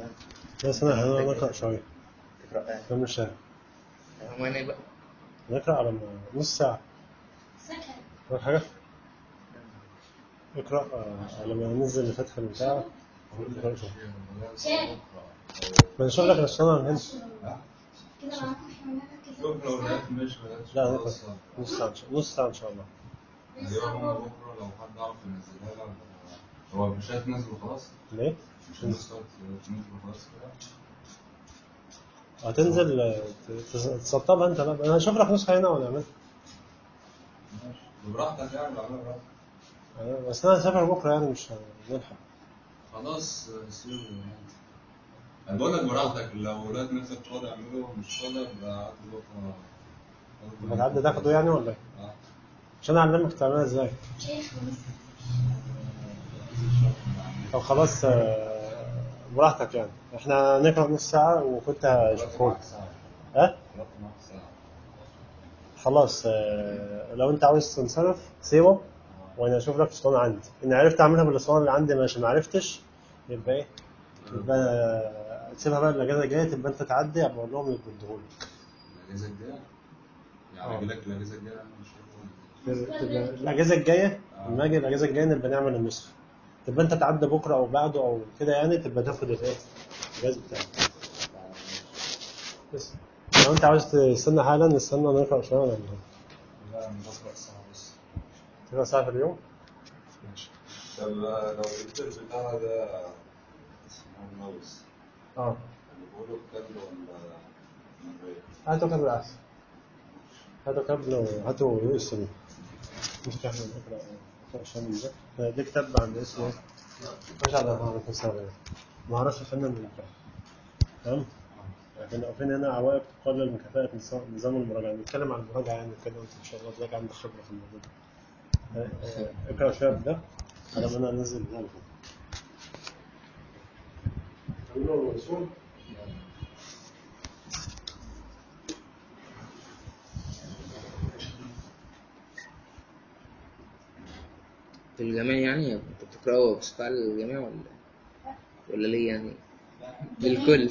يعني بس انا انا نقرا شويه تقرأ يعني كم مش شهر هم أنا بقى نقرا على ما- نص ساعه أول حاجه اقرا آه، لما ننزل الفتحه بتاعه نقرأ شوية. ما نشوف لك الصنع من هنا شوف لو لقيت مش لقيت لا خلاص نقرا نص ساعه إن شاء- نص ساعه ان شاء الله ايوه بكره لو حد عرف ينزلها لها هو مش هتنزل خلاص ليه؟ مش هتنزل تنزل خلاص كده هتنزل آه، تس- تسطبها انت بقى انا هشوف لك نسخه هنا ونعملها ماشي براحتك يعني بعملها براحتك أنا- بس انا هسافر بكره يعني مش هنلحق خلاص سيبه يعني انا بقول لك براحتك لو لقيت نفسك فاضي اعمله مش فاضي يبقى عدي بكره هتعدي تاخده يعني ولا ايه؟ اه عشان اعلمك تعملها ازاي طب خلاص آه، براحتك يعني احنا نقرا نص ساعه وكنت هشوفه لك ها خلاص آه، لو انت عاوز تنصرف سيبه وانا اشوف لك اسطوانه عندي ان عرفت اعملها بالاسطوانه اللي عندي ماشي ما عرفتش يبقى ايه يبقى آه، تسيبها بقى الاجازه الجايه تبقى انت تعدي ابقى اقول لهم يردهولك الاجازه الجايه يعني آه. اجي لك الاجازه الجايه أنا مش هقول. تبقى الاجازه الجايه لما اجي الاجازه الجايه نبقى نعمل النسخ تبقى انت تعدي بكره او بعده او كده يعني تبقى تاخد الايه الجهاز بتاعك بس لو انت عاوز تستنى حالا نستنى نقرا شويه ولا نقرا لا انا بقرا ساعه بس تقرا ساعه في اليوم ماشي طب لو جبت البتاع ده اسمه الماوس اه اللي بقوله بكابل ولا من غير؟ هاتوا كابل احسن هاتوا كابل وهاتوا يو اس بي مش احنا نقرا نقرا شويه من ده ده كتاب عن اسمه ايه؟ مش على عليكم السلام مهارات الفن من الفهم تمام؟ لكن فين هنا عوائق تقلل من كفاءة نظام- نظام المراجعة نتكلم عن المراجعة يعني كده وانت ان شاء الله تلاقي عندك خبرة في الموضوع ده آه، آه، اقرا شوية ده على ما انا انزل ده لكم. تعملوا الوصول في الجميع يعني انت بتقرأه بصفة على الجميع ولا ولا ليه يعني للكل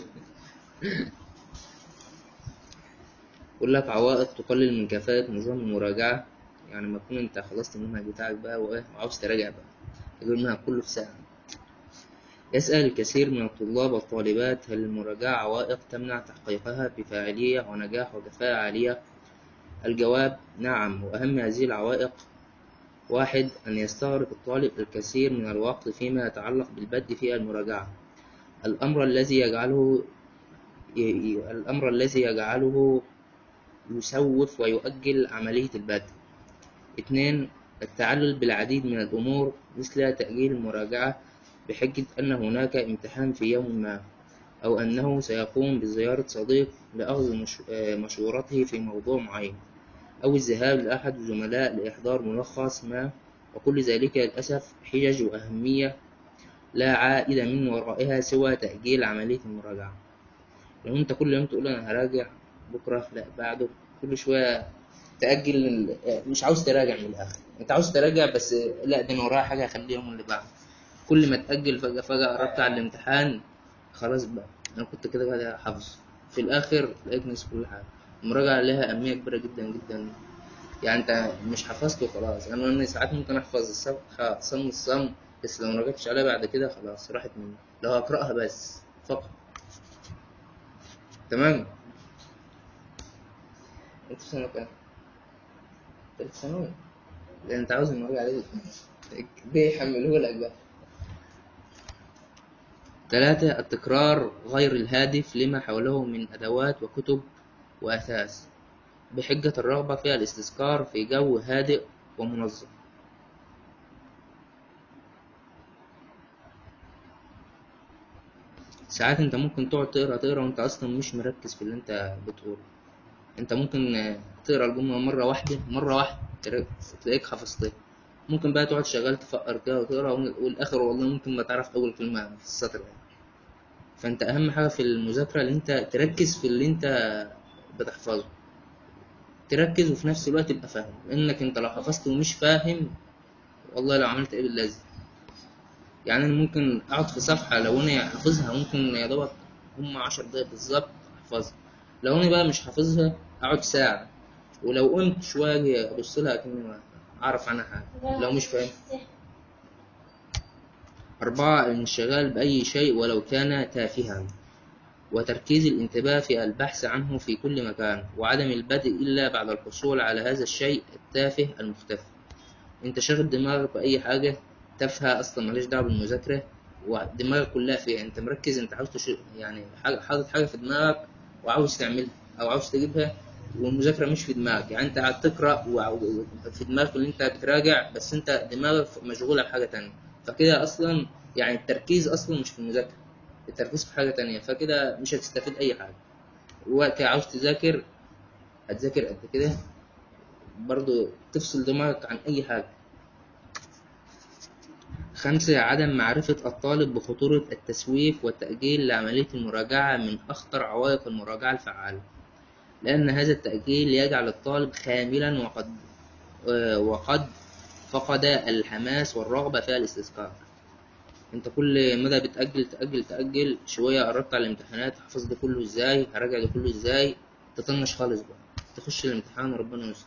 بقول لك عوائق تقلل من كفاءة نظام المراجعة يعني لما تكون انت خلصت المنهج بتاعك بقى وايه وعاوز تراجع بقى تجيب المنهج كله في ساعة يسأل الكثير من الطلاب والطالبات هل المراجعة عوائق تمنع تحقيقها بفاعلية ونجاح وكفاءة عالية الجواب نعم وأهم هذه العوائق واحد أن يستغرق الطالب الكثير من الوقت فيما يتعلق بالبدء في المراجعة الأمر الذي يجعله ي- ي- الأمر الذي يجعله يسوف ويؤجل عملية البدء اثنين التعلل بالعديد من الأمور مثل تأجيل المراجعة بحجة أن هناك امتحان في يوم ما أو أنه سيقوم بزيارة صديق لأخذ مش- آه، مشورته في موضوع معين أو الذهاب لأحد الزملاء لإحضار ملخص ما وكل ذلك للأسف حجج وأهمية لا عائد من ورائها سوى تأجيل عملية المراجعة لو أنت كل يوم تقول أنا هراجع بكرة لا بعده كل شوية تأجل ال- مش عاوز تراجع من الآخر أنت عاوز تراجع بس لا ده أنا ورايا حاجة أخليها اليوم اللي بعده كل ما تأجل فجأة فجأة قربت على الامتحان خلاص بقى أنا كنت كده بقى حافظ في الآخر لقيت نفسي كل حاجة المراجعة لها أهمية كبيرة جدا جدا يعني أنت مش حفظته خلاص أنا أنا ساعات ممكن أحفظ الصفحة صم الصم بس لو ما رجعتش عليها بعد كده خلاص راحت مني لو هقرأها بس فقط تمام أنت في سنة كام؟ تالت ثانوي لأن أنت عاوز المراجعة دي بيحملوه لك بقى ثلاثة التكرار غير الهادف لما حوله من أدوات وكتب وأثاث بحجة الرغبة في الاستذكار في جو هادئ ومنظم ساعات انت ممكن تقعد تقرا تقرا وانت اصلا مش مركز في اللي انت بتقوله انت ممكن آه، تقرا الجمله مره واحده مره واحده تر- تلاقيك حفظتها ممكن بقى تقعد شغال تفكر كده وتقرا والاخر والله ممكن ما تعرف اول كلمه في السطر يعني. فانت اهم حاجه في المذاكره ان انت تركز في اللي انت بتحفظه تركز وفي نفس الوقت تبقى فاهم لانك انت لو حفظت ومش فاهم والله لو عملت ايه باللازم يعني انا ممكن اقعد في صفحه لو انا حافظها ممكن يا دوبك هم 10 دقايق بالظبط احفظها لو انا بقى مش حافظها اقعد ساعه ولو قمت شويه أجي ابص لها كأني ما اعرف عنها حاجه لو مش فاهم أربعة الانشغال بأي شيء ولو كان تافها وتركيز الانتباه في البحث عنه في كل مكان وعدم البدء إلا بعد الحصول على هذا الشيء التافه المختفي انت شاغل دماغك بأي حاجة تافهة أصلا مالهاش دعوة بالمذاكرة ودماغك كلها فيها انت مركز انت عاوز تش... يعني حاجة حاطط حاجة في دماغك وعاوز تعملها أو عاوز تجيبها والمذاكرة مش في دماغك يعني انت قاعد تقرأ وع- في دماغك اللي انت بتراجع بس انت دماغك مشغولة بحاجة تانية فكده أصلا يعني التركيز أصلا مش في المذاكرة التركيز في حاجة تانية فكده مش هتستفيد أي حاجة وقت عاوز تذاكر هتذاكر قد كده برضو تفصل دماغك عن أي حاجة خمسة عدم معرفة الطالب بخطورة التسويف والتأجيل لعملية المراجعة من أخطر عوائق المراجعة الفعالة لأن هذا التأجيل يجعل الطالب خاملا وقد آه، وقد فقد الحماس والرغبة في الاستذكار انت كل مدى بتأجل تأجل تأجل شوية قربت على الامتحانات حفظ ده كله ازاي هراجع ده كله ازاي تطنش خالص بقى تخش الامتحان وربنا يستر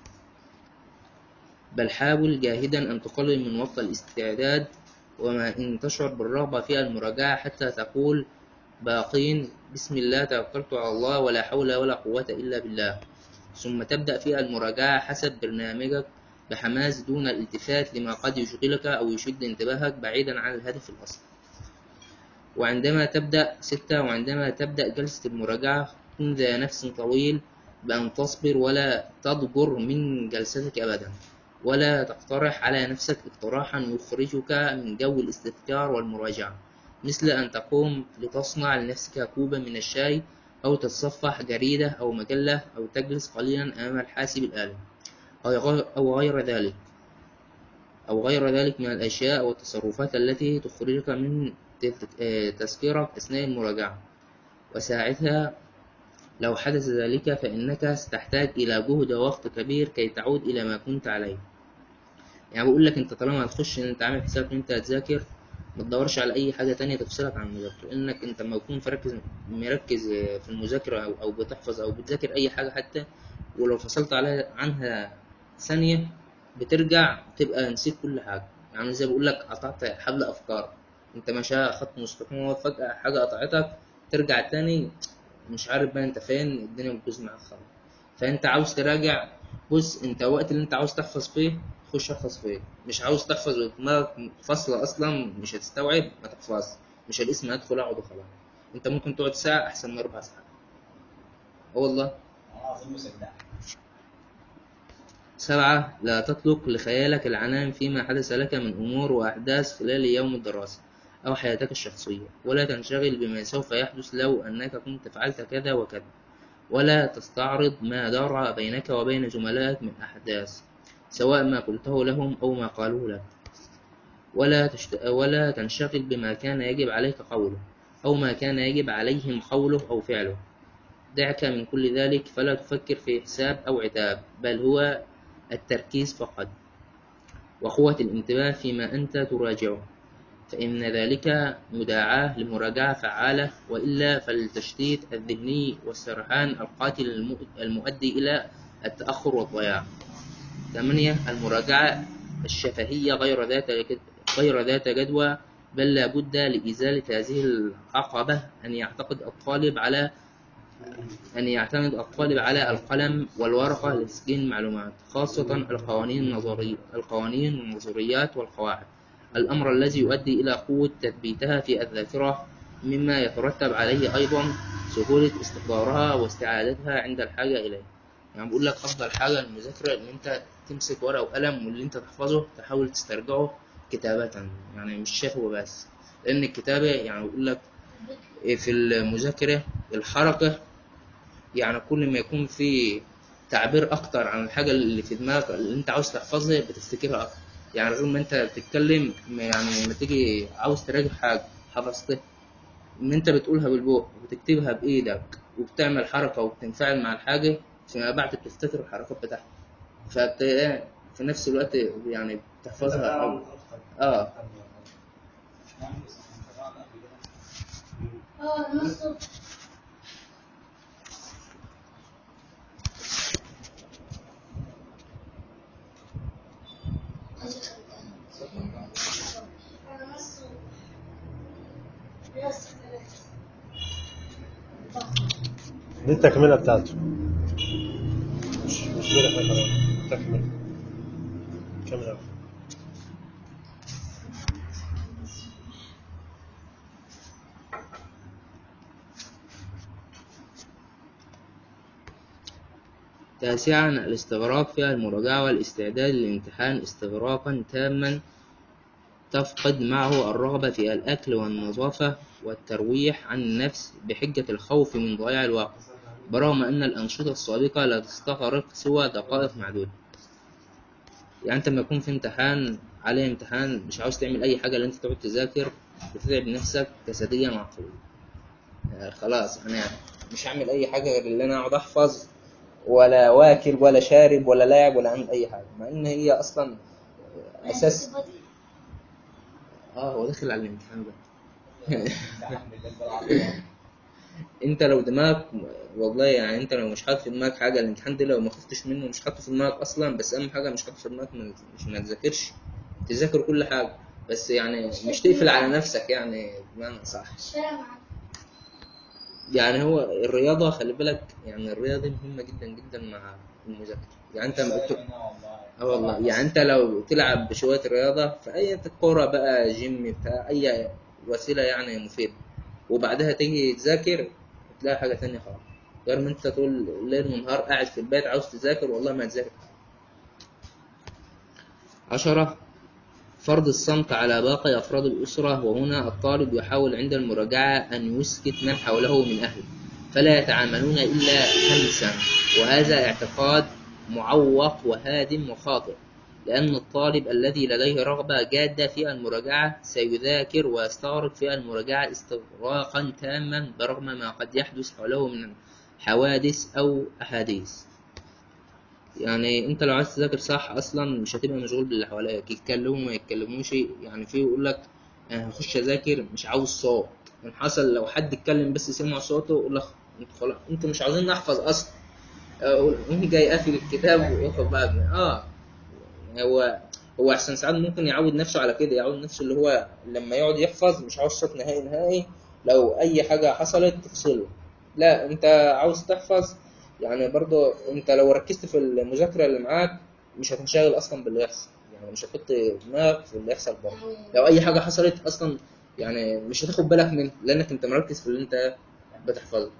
بل حاول جاهدا أن تقلل من وقت الاستعداد وما إن تشعر بالرغبة في المراجعة حتى تقول باقين بسم الله توكلت على الله ولا حول ولا قوة إلا بالله ثم تبدأ في المراجعة حسب برنامجك بحماس دون الالتفات لما قد يشغلك أو يشد انتباهك بعيدا عن الهدف الأصلي وعندما تبدأ ستة وعندما تبدأ جلسة المراجعة كن ذا نفس طويل بأن تصبر ولا تضجر من جلستك أبدا ولا تقترح على نفسك اقتراحا يخرجك من جو الاستذكار والمراجعة مثل أن تقوم لتصنع لنفسك كوبا من الشاي أو تتصفح جريدة أو مجلة أو تجلس قليلا أمام الحاسب الآلي أو غير- أو غير ذلك أو غير ذلك من الأشياء والتصرفات التي تخرجك من تذك- آه، تذكيرك أثناء المراجعة وساعتها لو حدث ذلك فإنك ستحتاج إلى جهد ووقت كبير كي تعود إلى ما كنت عليه يعني بقول لك أنت طالما هتخش إن أنت عامل حسابك إن أنت هتذاكر ما تدورش على أي حاجة تانية تفصلك عن المذاكرة لأنك أنت لما تكون مركز مركز في المذاكرة أو أو بتحفظ أو بتذاكر أي حاجة حتى ولو فصلت عليها عنها ثانية بترجع تبقى نسيت كل حاجة يعني زي بقول لك قطعت حبل أفكار أنت ماشي خط مستقيم وفجأة حاجة قطعتك ترجع تاني مش عارف بقى أنت فين الدنيا بتبوظ معاك خالص فأنت عاوز تراجع بص أنت وقت اللي أنت عاوز تحفظ فيه خش احفظ فيه مش عاوز تحفظ ودماغك فاصلة أصلا مش هتستوعب ما تحفظ مش الاسم هدخل أقعد وخلاص أنت ممكن تقعد ساعة أحسن من ربع ساعة أه والله عظيم مصدق سبعة لا تطلق لخيالك العنان فيما حدث لك من أمور وأحداث خلال يوم الدراسة أو حياتك الشخصية ولا تنشغل بما سوف يحدث لو أنك كنت فعلت كذا وكذا ولا تستعرض ما دار بينك وبين زملائك من أحداث سواء ما قلته لهم أو ما قالوه لك ولا, تشت... ولا تنشغل بما كان يجب عليك قوله أو ما كان يجب عليهم قوله أو فعله دعك من كل ذلك فلا تفكر في حساب أو عتاب بل هو التركيز فقط وقوة الانتباه فيما أنت تراجعه فإن ذلك مداعاة لمراجعة فعالة وإلا فالتشتيت الذهني والسرحان القاتل الم- المؤدي إلى التأخر والضياع ثمانية المراجعة الشفهية غير ذات غير ذات جدوى بل لا بد لإزالة هذه العقبة أن يعتقد الطالب على أن يعتمد الطالب على القلم والورقة لتسجيل المعلومات خاصة القوانين النظرية القوانين والنظريات والقواعد الأمر الذي يؤدي إلى قوة تثبيتها في الذاكرة مما يترتب عليه أيضا سهولة استحضارها واستعادتها عند الحاجة إليه يعني بقول لك أفضل حاجة للمذاكرة إن أنت تمسك ورقة وقلم واللي أنت تحفظه تحاول تسترجعه كتابة يعني مش شفوي بس لأن الكتابة يعني بقول لك في المذاكرة الحركة يعني كل ما يكون في تعبير اكتر عن الحاجه اللي في دماغك اللي انت عاوز تحفظها بتفتكرها اكتر يعني غير ما انت بتتكلم ما- يعني لما تيجي عاوز تراجع حاجه حفظتها ان انت بتقولها بالبوق وتكتبها بايدك وبتعمل حركه وبتنفعل مع الحاجه فيما بعد بتفتكر الحركات بتاعتها فبت في نفس الوقت يعني بتحفظها أو اه اه نصه أنا نصه نص ثلاثة دي التكملة بتاعته مش مش دول احنا خلاص تكملة كمل تاسعا الاستغراق في المراجعة والاستعداد للامتحان استغراقا تاما تفقد معه الرغبة في الأكل والنظافة والترويح عن النفس بحجة الخوف من ضياع الوقت برغم أن الأنشطة السابقة لا تستغرق سوى دقائق معدودة يعني أنت لما يكون في امتحان عليه امتحان مش عاوز تعمل أي حاجة اللي أنت تقعد تذاكر بتتعب نفسك جسديا وعقليا يعني خلاص أنا مش هعمل أي حاجة غير اللي أنا أقعد أحفظ ولا واكل ولا شارب ولا لاعب ولا عامل أي حاجة مع إن هي أصلا أساس اه هو داخل على الامتحان ده انت لو دماغك والله يعني انت لو مش حاطط في دماغك حاجه الامتحان ده لو ما خفتش منه مش حاطه في دماغك اصلا بس اهم حاجه مش حاطه في دماغك ما- مش ما تذاكرش تذاكر كل حاجه بس يعني مش تقفل على نفسك يعني بمعنى صح مش فارقة معاك يعني هو الرياضه خلي بالك يعني الرياضه دي مهمه جدا جدا مع المذاكره يعني انت اه والله يعني انت لو تلعب بشويه رياضه في اي كوره بقى جيم بتاع اي وسيله يعني مفيده وبعدها تيجي تذاكر تلاقي حاجه تانية خالص غير ما انت طول ليل ونهار قاعد في البيت عاوز تذاكر والله ما تذاكر عشرة فرض الصمت على باقي أفراد الأسرة وهنا الطالب يحاول عند المراجعة أن يسكت من حوله من أهله فلا يتعاملون إلا همسا وهذا اعتقاد معوق وهادم وخاطئ لأن الطالب الذي لديه رغبة جادة في المراجعة سيذاكر ويستغرق في المراجعة استغراقا تاما برغم ما قد يحدث حوله من حوادث أو أحاديث يعني انت لو عايز تذاكر صح اصلا مش هتبقى مشغول باللي حواليك يتكلموا ما يتكلموش يعني في يقول لك انا هخش اذاكر مش عاوز صوت ان حصل لو حد اتكلم بس سمع صوته يقول لك انت خلاص انتوا مش عاوزين نحفظ اصلا اقول قوم جاي قافل الكتاب وياخد بعد اه هو هو احسن ساعات ممكن يعود نفسه على كده يعود نفسه اللي هو لما يقعد يحفظ مش عاوز صوت نهائي نهائي لو اي حاجه حصلت تفصله لا انت عاوز تحفظ يعني برضو انت لو ركزت في المذاكره اللي معاك مش هتنشغل اصلا باللي يحصل يعني مش هتحط دماغك في اللي يحصل بره لو اي حاجه حصلت اصلا يعني مش هتاخد بالك منها لانك انت مركز في اللي انت بتحفظه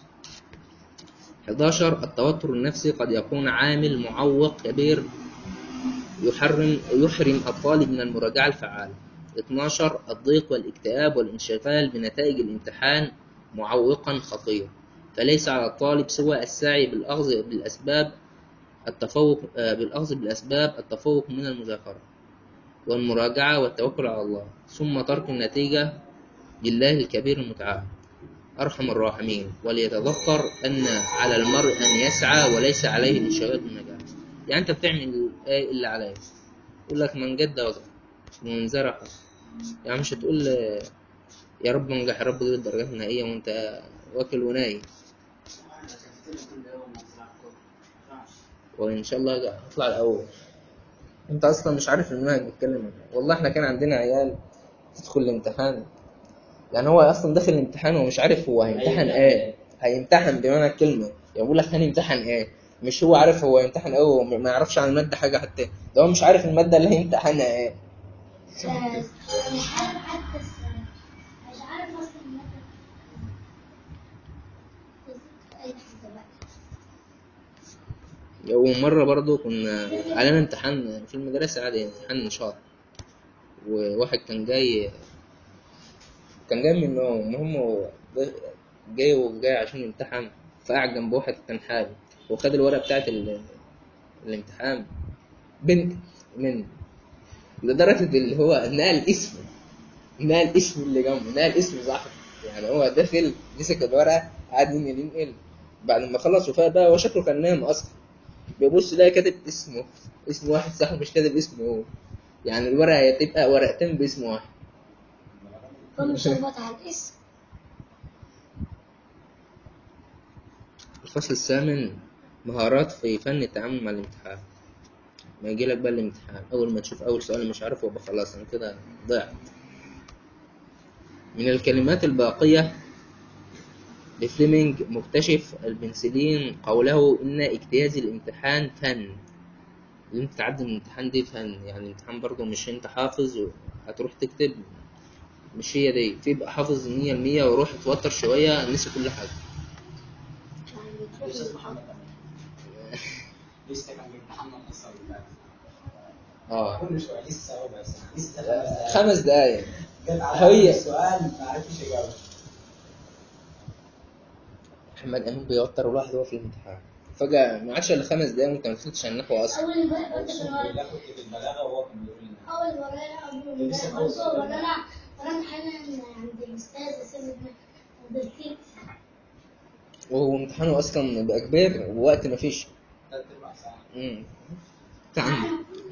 11 التوتر النفسي قد يكون عامل معوق كبير يحرم يحرم الطالب من المراجعة الفعالة 12 الضيق والاكتئاب والانشغال بنتائج الامتحان معوقا خطير فليس على الطالب سوى السعي بالأخذ بالأسباب التفوق آه، بالأخذ بالأسباب التفوق من المذاكرة والمراجعة والتوكل على الله ثم ترك النتيجة لله الكبير المتعال أرحم الراحمين وليتذكر أن على المرء أن يسعى وليس عليه الانشغال بالنجاح يعني أنت بتعمل إيه اللي عليك يقول لك من جد وزر ومن زرع حصل يعني مش هتقول آه، يا رب انجح يا رب تجيب الدرجات النهائية وأنت واكل ونايم وإن شاء الله هطلع الأول أنت أصلا مش عارف المنهج بيتكلم عن إيه. والله إحنا كان عندنا عيال تدخل الامتحان يعني هو اصلا داخل الامتحان ومش عارف هو هيمتحن ايه هيمتحن بمعنى الكلمه يعني بيقول لك هنمتحن ايه مش هو عارف هو يمتحن ايه وما يعرفش عن الماده حاجه حتى ده هو مش عارف الماده اللي هيمتحنها ايه مش عارف حتى السنة مش عارف أصلا المادة أي حاجة بقى ومره برضو كنا علينا امتحان في المدرسه عادي امتحان نشاط وواحد كان جاي كان جاي من النوم المهم هو جاي وجاي عشان يمتحن فقعد جنب واحد كان حالي وخد الورقه بتاعت ال- الامتحان بنت من لدرجة اللي هو نقل اسمه نقل اسم اللي جنبه نقل اسم صاحبه يعني هو داخل مسك الورقة قعد ينقل ينقل بعد ما خلص وفاق بقى هو شكله كان نايم أصلا بيبص يلاقي كاتب اسمه اسم واحد صاحبه مش كاتب اسمه هو يعني الورقة هتبقى ورقتين باسم واحد ضم شربت على الاسم الفصل الثامن مهارات في فن التعامل مع الامتحان ما يجي لك بقى الامتحان اول ما تشوف اول سؤال مش عارفه يبقى خلاص انا كده ضعت من الكلمات الباقية لفليمنج مكتشف البنسلين قوله إن اجتياز الامتحان فن اللي انت تعدي من الامتحان دي فن يعني الامتحان برضه مش انت حافظ وهتروح تكتب مش هي دي في بقى حافظ مية المية وروح اتوتر شوية نسي كل حاجة يعني بتروح للمحاضرة لسه كان بيمتحننا الحصه اللي فاتت اه كل شويه لسه ربع ساعه لسه خمس دقايق خمس دقايق جت على هي- أول سؤال ما عرفتش اجاوب محمد أمين بيوتر الواحد وهو في الامتحان فجأة ما عادش إلا خمس دقايق وأنت ما فهمتش عن النحو أصلا أول امبارح كنت في اقسم الورق بالله كنت في البلاغه وهو كان بيقول لي أول امبارح أول امبارح برضه ورانا ورانا حاجة عند الأستاذ أسامة عند الكيك وهو امتحانه أصلا بقى كبير ووقت ما فيش ثلاث اربع ساعات امم تعال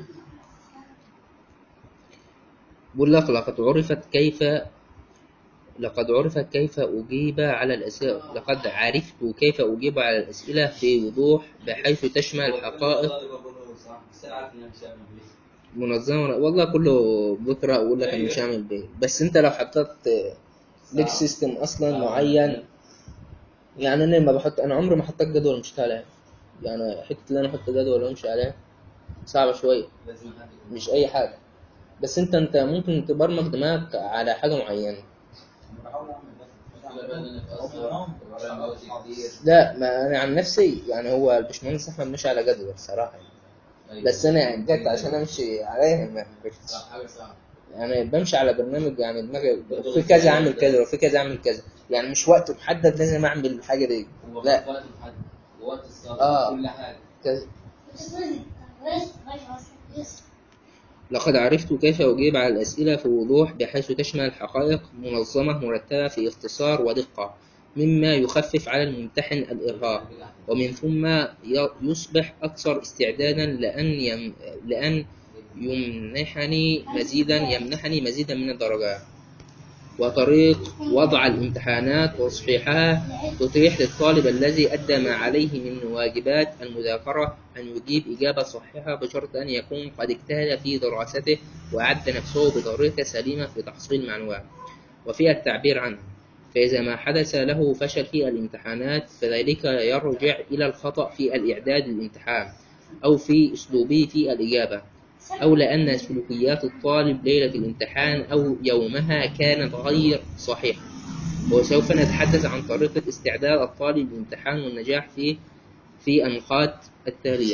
بقول لك لقد عرفت كيف لقد عرفت كيف أجيب على الأسئلة لقد عرفت كيف أجيب على الأسئلة في وضوح بحيث تشمل الحقائق بس انا عارف ان انا مش هعمل بيه منظمة والله كله بكرة أقول لك أنا مش هعمل بيه بس أنت لو حطيت ليك سيستم أصلا معين يعني أنا ما بحط أنا عمري ما حطيت جدول مش عليها يعني حتة إن أنا أحط جدول وأمشي عليها صعبة شوية لازم حد يكون مش أي حاجة بس أنت أنت ممكن تبرمج دماغك على حاجة معينة بحاول اعمل بس لا ما أنا عن نفسي يعني هو الباشمهندس أحمد مشي على جدول صراحة يعني. بس أنا جت عشان أمشي عليها ما عرفتش حاجه صعبه يعني بمشي على برنامج يعني دماغي في كذا اعمل كذا وفي كذا اعمل كذا يعني مش وقت محدد لازم اعمل الحاجه دي هو لا وقت محدد ووقت الصلاه آه. كل حاجه كذا بتسمعني بس بس بس لقد عرفت كيف أجيب على الأسئلة في وضوح بحيث تشمل الحقائق منظمة مرتبة في اختصار ودقة مما يخفف على الممتحن الإرهاق ومن ثم ي- يصبح أكثر استعدادا لأن يم لأن يمنحني مزيدا يمنحني مزيدا من الدرجات وطريق وضع الامتحانات وتصحيحها تتيح للطالب الذي أدى ما عليه من واجبات المذاكرة أن يجيب إجابة صحيحة بشرط أن يكون قد اجتهد في دراسته وأعد نفسه بطريقة سليمة في تحصيل المعلومات وفي التعبير عنها فإذا ما حدث له فشل في الامتحانات فذلك يرجع إلى الخطأ في الإعداد للامتحان أو في أسلوبه في الإجابة أو لأن سلوكيات الطالب ليلة الامتحان أو يومها كانت غير صحيحة وسوف نتحدث عن طريقة استعداد الطالب للامتحان والنجاح فيه في النقاط التالية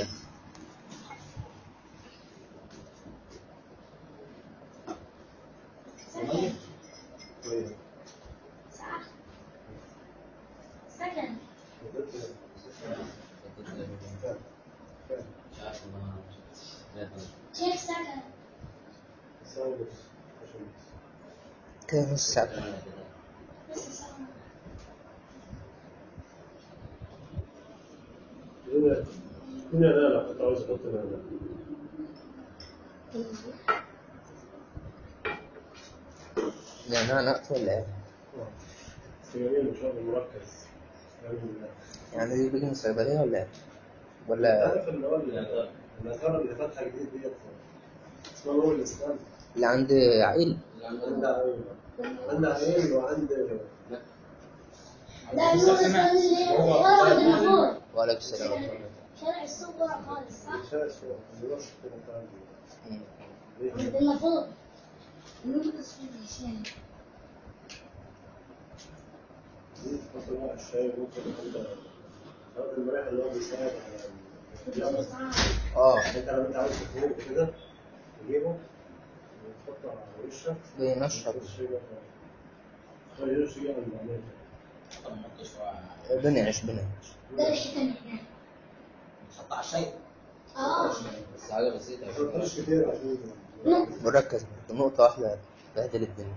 سكن مش عارف والله لا طبعا. شيخ سكن كده نص ساعة لسه سكن هنا هنا لا لا كنت عاوز احط لا لا يعني أنا أقفل ولا إيه؟ في جميل ان شاء الله مركز بإذن الله. يعني دي بيجي من الصيدلية ولا إيه؟ ولا عارف اللي هو ال- الأثار اللي فاتحة جديد ديت اسمها نور الإسلام اللي عند عقيل عندها عين عندها عين وعند لا النور الإسلامي اللي ورا التليفون وعليكم السلام ورحمة الله شارع السوق ورا خالص صح؟ شاشة الوقت كده بتاع مم. عند النافور النور الإسلامي شارع دي تحط لها الشاي ممكن عند هذا المريح اللي هو بيساعد على ال- آه انت لو انت عاوز تفوق كده تجيبه وتحطه على وشك بينشط خلي وشك يعمل بعدين طب نحط شويه بنعش بنعش ده ريحة هناك نحط على الشاي اه بس حاجه بسيطه ما تحطش كتير عشان مركز نقطة واحدة بهدل الدنيا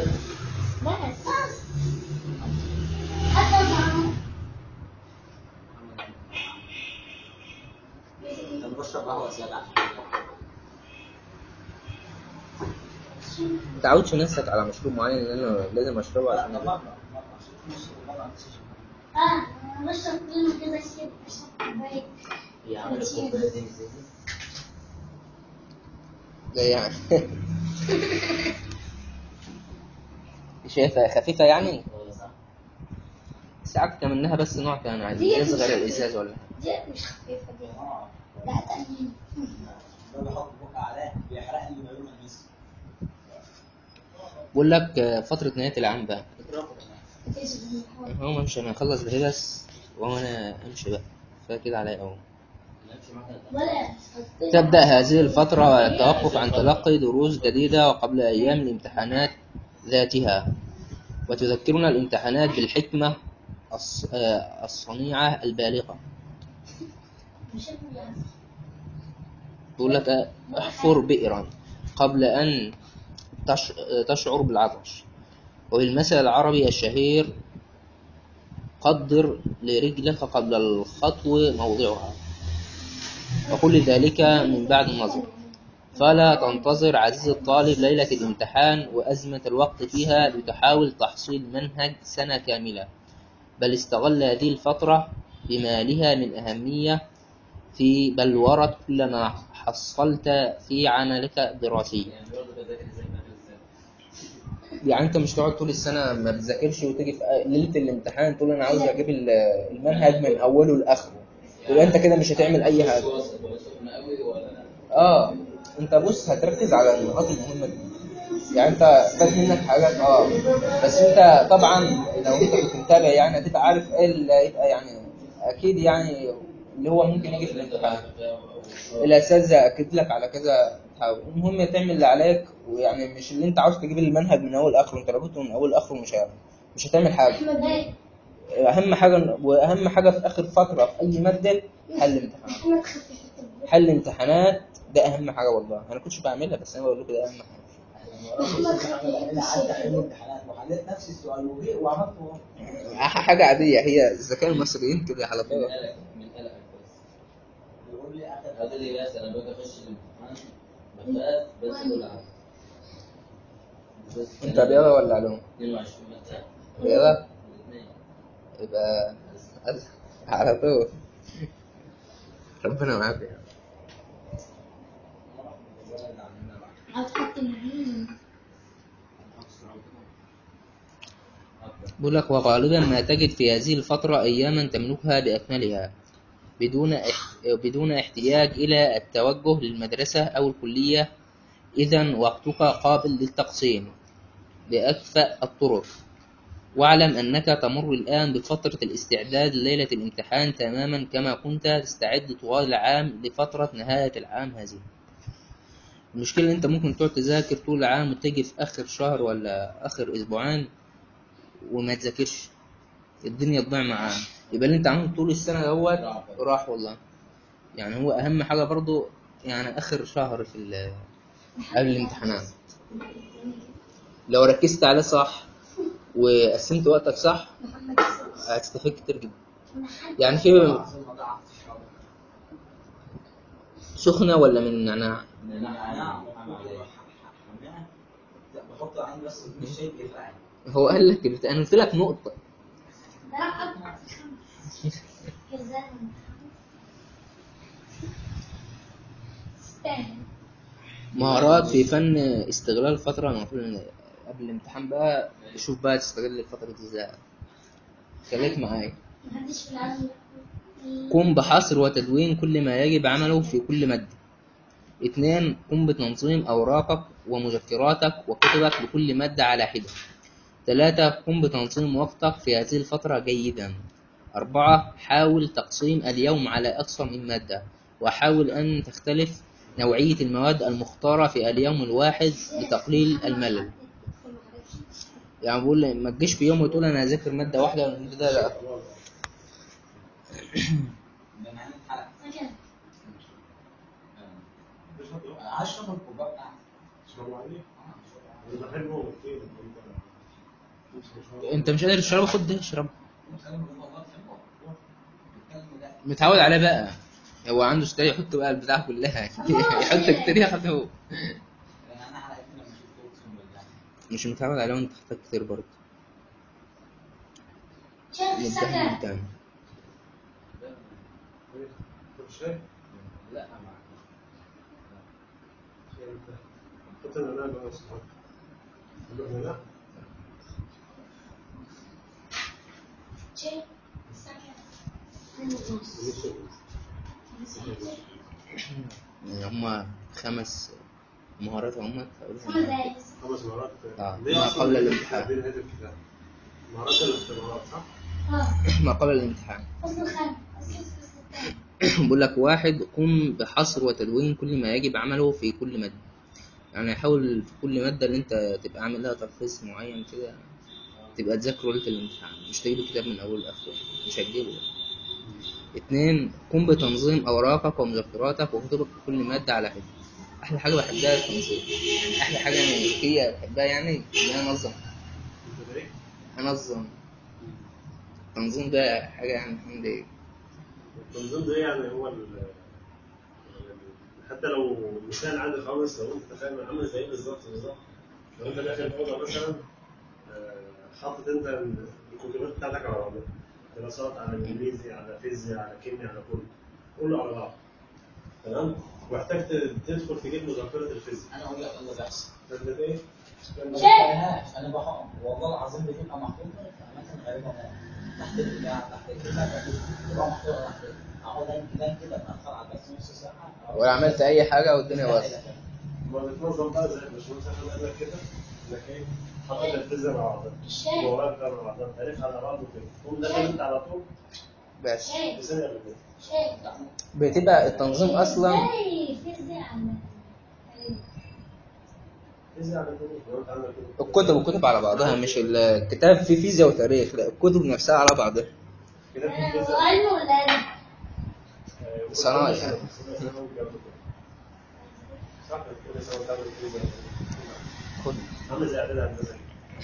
بس حتى مع ما تعودش نفسك على مشروب معين ان انا لازم اشربه عشان مرة أبقى- مرة شفت نص مرة عن السيشن اه انا بشرب كل ما كده اشرب اشرب كوبايه هي عملت الكوباية دي ازاي؟ ده يعني شايفها خفيفة يعني اه صح ساعات منها بس نوع تاني عادي دي يصغر مش- الازاز ولا دي مش خفيفه دي اه لا تاني ده بحط بقى عليه بيحرق لي ما يوم الجسم بقول لك آه، فترة نهاية العام بقى ايش بالحوار هو امشي انا اخلص بهبس وانا امشي بقى فكده عليا اهو ولا تبدأ هذه الفترة التوقف عن تلقي دروس جديدة وقبل أيام الامتحانات ذاتها وتذكرنا الامتحانات بالحكمة الص- آه، الصنيعة البالغة مش أنا. تقول لك آه، احفر بئرا قبل أن تش- آه، تشعر بالعطش وبالمثل العربي الشهير قدر لرجلك قبل الخطو موضعها وكل ذلك من بعد النظر فلا تنتظر عزيزي الطالب ليلة الامتحان وأزمة الوقت فيها لتحاول تحصيل منهج سنة كاملة بل استغل هذه الفترة بما لها من أهمية في بلورة كل ما حصلت في عملك الدراسي يعني برضه بذاكر ازاي بذاكر ازاي يعني انت مش تقعد طول السنة ما بتذاكرش وتيجي في ليلة الامتحان تقول انا عاوز اجيب ال- المنهج من اوله لاخره يبقى انت كده مش هتعمل اي حاجة وصل سخن قوي ولا لا؟ اه انت بص هتركز على النقاط المهمه دي يعني انت فات منك حاجات اه بس انت طبعا لو انت كنت متابع يعني هتبقى عارف ايه اللي هيبقى يعني اكيد يعني اللي هو ممكن يجي في الامتحان الاساتذه اكد لك على كذا حاجه المهم تعمل اللي عليك ويعني مش اللي انت عاوز تجيب المنهج من اول لاخره انت لو جبته من اول لاخره مش ه- مش هتعمل حاجه احمد ايه اهم حاجه واهم حاجه في اخر فتره في اي ماده حل امتحان احمد خفيف الطب حل امتحانات ده اهم حاجه والله انا كنتش بعملها بس انا بقول لكم ده اهم حاجه احمد خفيف انا قعدت احل امتحانات وحليت نفس السؤال وجي- وعملت ورق. حاجه عاديه هي الذكاء المصريين كده على من طول قلقك من قلقك بس بيقول لي اخر قال لي بس انا باجي اخش الامتحان بخاف بس كل حاجه بس انت رياضه ولا علوم 22 ماده رياضه الاثنين يبقى على طول ربنا معاك يا هتحط الجيم بقول لك وغالبا ما تجد في هذه الفترة أياما تملكها بأكملها بدون اح- بدون احتياج إلى التوجه للمدرسة أو الكلية إذا وقتك قابل للتقسيم بأكفأ الطرق واعلم أنك تمر الآن بفترة الاستعداد لليلة الامتحان تماما كما كنت تستعد طوال العام لفترة نهاية العام هذه المشكلة إن أنت ممكن تقعد تذاكر طول العام وتيجي في آخر شهر ولا آخر أسبوعين وما تذاكرش الدنيا تضيع معاه يبقى اللي أنت عملته طول السنة دوت راح. راح والله يعني هو أهم حاجة برضو يعني آخر شهر في ال- قبل الامتحانات لو ركزت عليه صح وقسمت وقتك صح محمد السادس هتستفيد كتير جدا محمد يعني في سخنة ولا من نعناع نعم بحط عندي بس مش شيء يفرقني هو قال لك انا قلت لك نقطة ده رقم كذاب استاهل مهارات في فن استغلال الفترة المفروض إن قبل الامتحان بقى شوف بقى تستغل الفترة دي ازاي خليك معايا محدش في العالم قم بحصر وتدوين كل ما يجب عمله في كل مادة اثنين قم بتنظيم أوراقك ومذكراتك وكتبك لكل مادة على حدة ثلاثة قم بتنظيم وقتك في هذه الفترة جيدا أربعة حاول تقسيم اليوم على أكثر من مادة وحاول أن تختلف نوعية المواد المختارة في اليوم الواحد لتقليل الملل يعني بقول ما تجيش في يوم وتقول أنا هذاكر مادة واحدة والمادة ده لا بما ان الحلقه عشرة من الكوبايه بتاعتي بحبه كتير أنت مش قادر تشربه خد ده اشرب بتكلم والله بحبه بتكلم ده متعود عليه بقى هو عنده اشتري يحط بقى البتاع كلها يحط كتير ياخده يعني انا حلقتي لما شفت اقسم مش متعود عليه وانت تحتاج كتير برضه شايف الامتحان السكن تاني طب شايف لا معك حط لنا لا بقى صحاب قلنا لا شايف السكن أنا نص. يعني هما خمس مهارات هم خمس دقايق بس. خمس مرات آه. ليه ما أصلاً قبل بين- الامتحان. بين هذه الكتاب مهارات الاختبارات صح؟ اه ما قبل الامتحان فصل خامس فصل فصل التاني. بقول لك واحد قم بحصر وتدوين كل ما يجب عمله في كل مادة يعني حاول في كل مادة اللي انت تبقى عامل لها تلخيص معين كده تبقى تذاكره ليلة الامتحان مش تجيب الكتاب من أول لآخره مش هتجيبه اتنين قم بتنظيم أوراقك ومذكراتك وكتبك في كل مادة على حدة أحلى حاجة بحبها التنظيم أحلى حاجة هي بحبها يعني إن أنا أنظم انت ايه؟ أنظم التنظيم ده حاجة يعني عندي التنظيم ده يعني هو ال حتى لو مثال عادي خالص لو انت تخيل عامل زي ايه بالظبط بالظبط لو انت داخل الاوضه مثلا آه، حاطط انت الكتبات بتاعتك على بعضها دراسات على انجليزي على فيزياء على كيمياء على كله كله على بعض تمام واحتجت تدخل تجيب مذكره الفيزياء انا اقول لك اللي بيحصل فانت ايه؟ ما بتلاقيهاش انا بحط والله العظيم بتبقى محطوطه في اماكن غريبه موت. تحت البتاع تحت الكلمه تبقى محطوطه تحت اقعد انام كده اتاخر على الدرس نص ساعه ولا عملت أي حاجة والدنيا واسعة ما بتنظم بقى زي الباشمهندس احمد قال لك كده انك ايه حاطط الفيزياء مع بعضها الشاي جغرافيا مع بعضها تاريخ على بعض وكده تقوم داخل انت على طول بس شاي في ثانيه قبل كده شاي بتبقى التنظيم أصلا ازاي فيزياء عن فيزياء على طول لو انت عندك كده. الكتب الكتب على بعضها مش الكتاب فيه فيزياء وتاريخ لا الكتب نفسها على بعضها كده في فيزياء علم ولا علم؟ آه، صناعي. كل سنة- كل سنة والجو ده. صح كل سنه وتعمل فيزياء خد عامل زي اعداد هندسه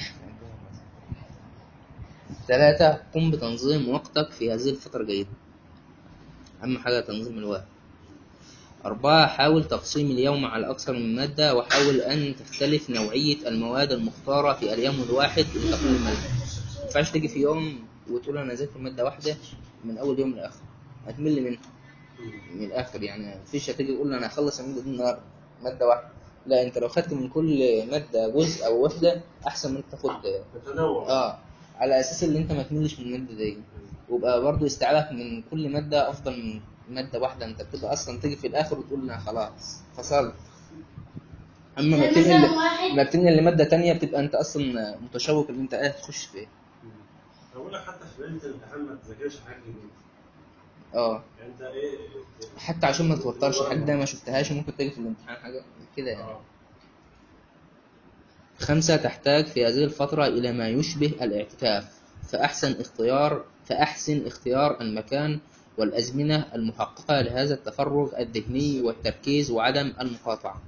ثلاثة قم بتنظيم وقتك في هذه الفترة جيدا أهم حاجة تنظيم الوقت أربعة حاول تقسيم اليوم على أكثر من مادة وحاول أن تختلف نوعية المواد المختارة في اليوم الواحد لتقليل الملل ما ينفعش تيجي في يوم وتقول أنا ذاكر مادة واحدة من أول يوم لآخر هتمل منها من الآخر يعني مفيش هتيجي تقول أنا هخلص المادة دي النهاردة مادة واحدة لا أنت لو خدت من كل مادة جزء أو وحدة أحسن من تاخد تتنوع اه على اساس ان انت ما تملش من الماده دي ويبقى برضو استيعابك من كل ماده افضل من ماده واحده انت بتبقى اصلا تيجي في الاخر وتقول انا خلاص فصلت اما ما مثلا بتنقل واحد ما بتنقل لماده تانية بتبقى انت اصلا متشوق ان انت قاعد تخش فيه بقول لك حتى في ليله الامتحان ما تذاكرش حاجه جديده اه يعني انت ايه حتى عشان ما توترش حاجه ما شفتهاش ممكن تيجي في الامتحان حاجه كده يعني اه خمسة تحتاج في هذه الفترة إلى ما يشبه الاعتكاف فأحسن اختيار فأحسن اختيار المكان والأزمنة المحققة لهذا التفرغ الذهني والتركيز وعدم المقاطعة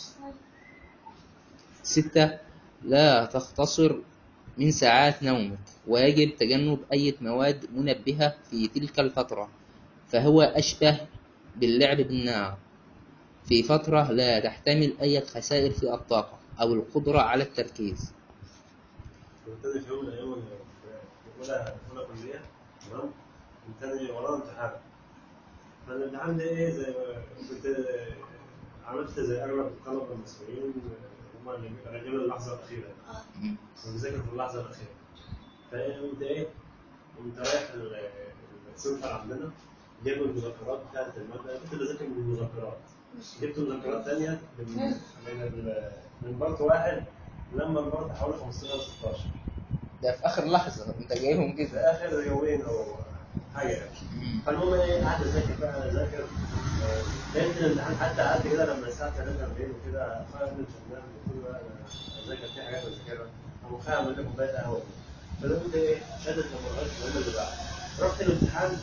ستة لا تختصر من ساعات نومك ويجب تجنب أي مواد منبهة في تلك الفترة فهو أشبه باللعب بالنار في فترة لا تحتمل أي خسائر في الطاقة أو القدرة على التركيز كنت في يوم من الايام وانا في اولى اولى كليه تمام كنت انا ورانا امتحان فالامتحان ده ايه زي ما كنت عملت زي اغلب الطلبه المصريين هم اللي راجعين اللحظه الاخيره مم. وبذاكر في اللحظه الاخيره فقمت ايه قمت رايح ال- السنتر عندنا جايب المذكرات بتاعت الماده كنت بذاكر من المذكرات جبت مذكرات ثانيه من من ال- من بارت واحد لما البارت حوالي 15 او 16 ده في آخر لحظة أنت جايبهم في كده اخر يومين او حاجه يعني مم. فالمهم ايه قعدت اذاكر بقى اذاكر آه، لقيت الامتحان حتى قعدت كده لما الساعه 3 بالليل وكده فاهم الفنان قلت له بقى انا اذاكر في حاجات اذاكرها قام خايف اعمل لي كوبايه قهوه فقلت ايه شدت لما لغايه المهم اللي بعد رحت الامتحان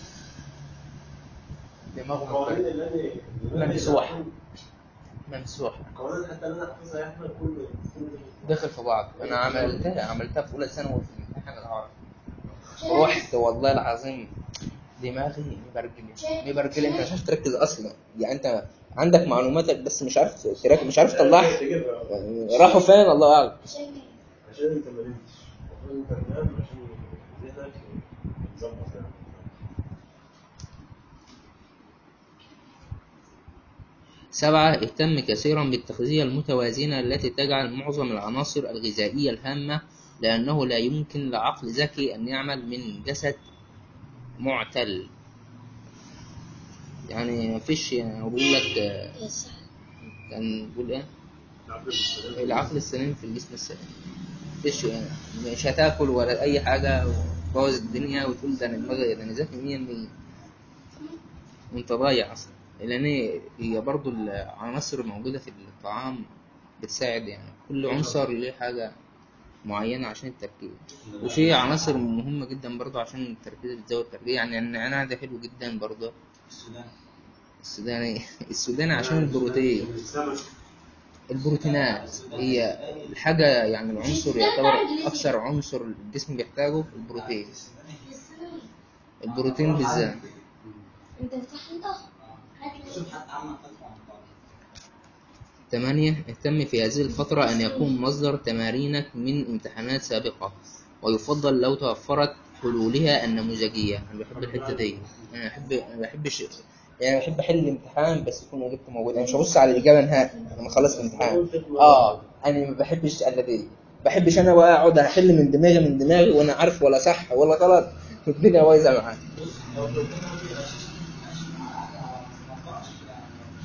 دماغه القوانين مفتوحة. اللي انا اللي أنا- ممسوح. ممسوح القوانين حتى اللي انا حافظها يا احمد كله كله داخل في بعض أنا عملتها عملتها في أولى ثانوي في الامتحان العربي رحت والله العظيم دماغي مبرجلة مبرجلة أنت مش عارف تركز أصلا يعني أنت عندك معلوماتك بس مش عارف تركز مش عارف تطلعها تجيبها يعني راحوا فين الله أعلم عشان كده عشان انت ما نمتش المفروض انت تنام عشان ذهنك يتظبط يعني سبعة اهتم كثيرا بالتغذية المتوازنة التي تجعل معظم العناصر الغذائية الهامة لأنه لا يمكن لعقل ذكي أن يعمل من جسد معتل يعني مفيش يعني هو بيقول لك آه، كان بيقول ايه العقل بالسلام العقل السليم في الجسم السليم مفيش يعني مش هتاكل ولا اي حاجه وتبوظ الدنيا وتقول ده انا دماغي ده انا ذكي 100% وانت ضايع اصلا لان هي برضو العناصر الموجوده في الطعام بتساعد يعني كل عنصر ليه حاجه معينه عشان التركيز وفي عناصر مهمه جدا برضو عشان التركيز بتزود التركيز يعني النعناع ده حلو جدا برضو السودان السوداني السوداني عشان البروتين السمك البروتينات هي الحاجة يعني العنصر يعتبر أكثر عنصر الجسم بيحتاجه البروتين البروتين بالذات انت بتفتح انت هات لي شوف حتى عمل فتوى عن بعض ثمانية اهتم في هذه الفترة أن يكون مصدر تمارينك من امتحانات سابقة ويفضل لو توفرت حلولها النموذجية أنا بحب الحتة دي أنا بحب أنا بحبش يعني بحب أحل الامتحان بس يكون إجابته موجودة أنا مش هبص على الإجابة نهائي لما أخلص الامتحان آه أنا ما بحبش إلا دي بحبش أنا بقى أقعد أحل من دماغي من دماغي وأنا عارف ولا صح ولا غلط والدنيا بايظة معايا لو لو كنا ودي ماشي معاك ما نفعش يعني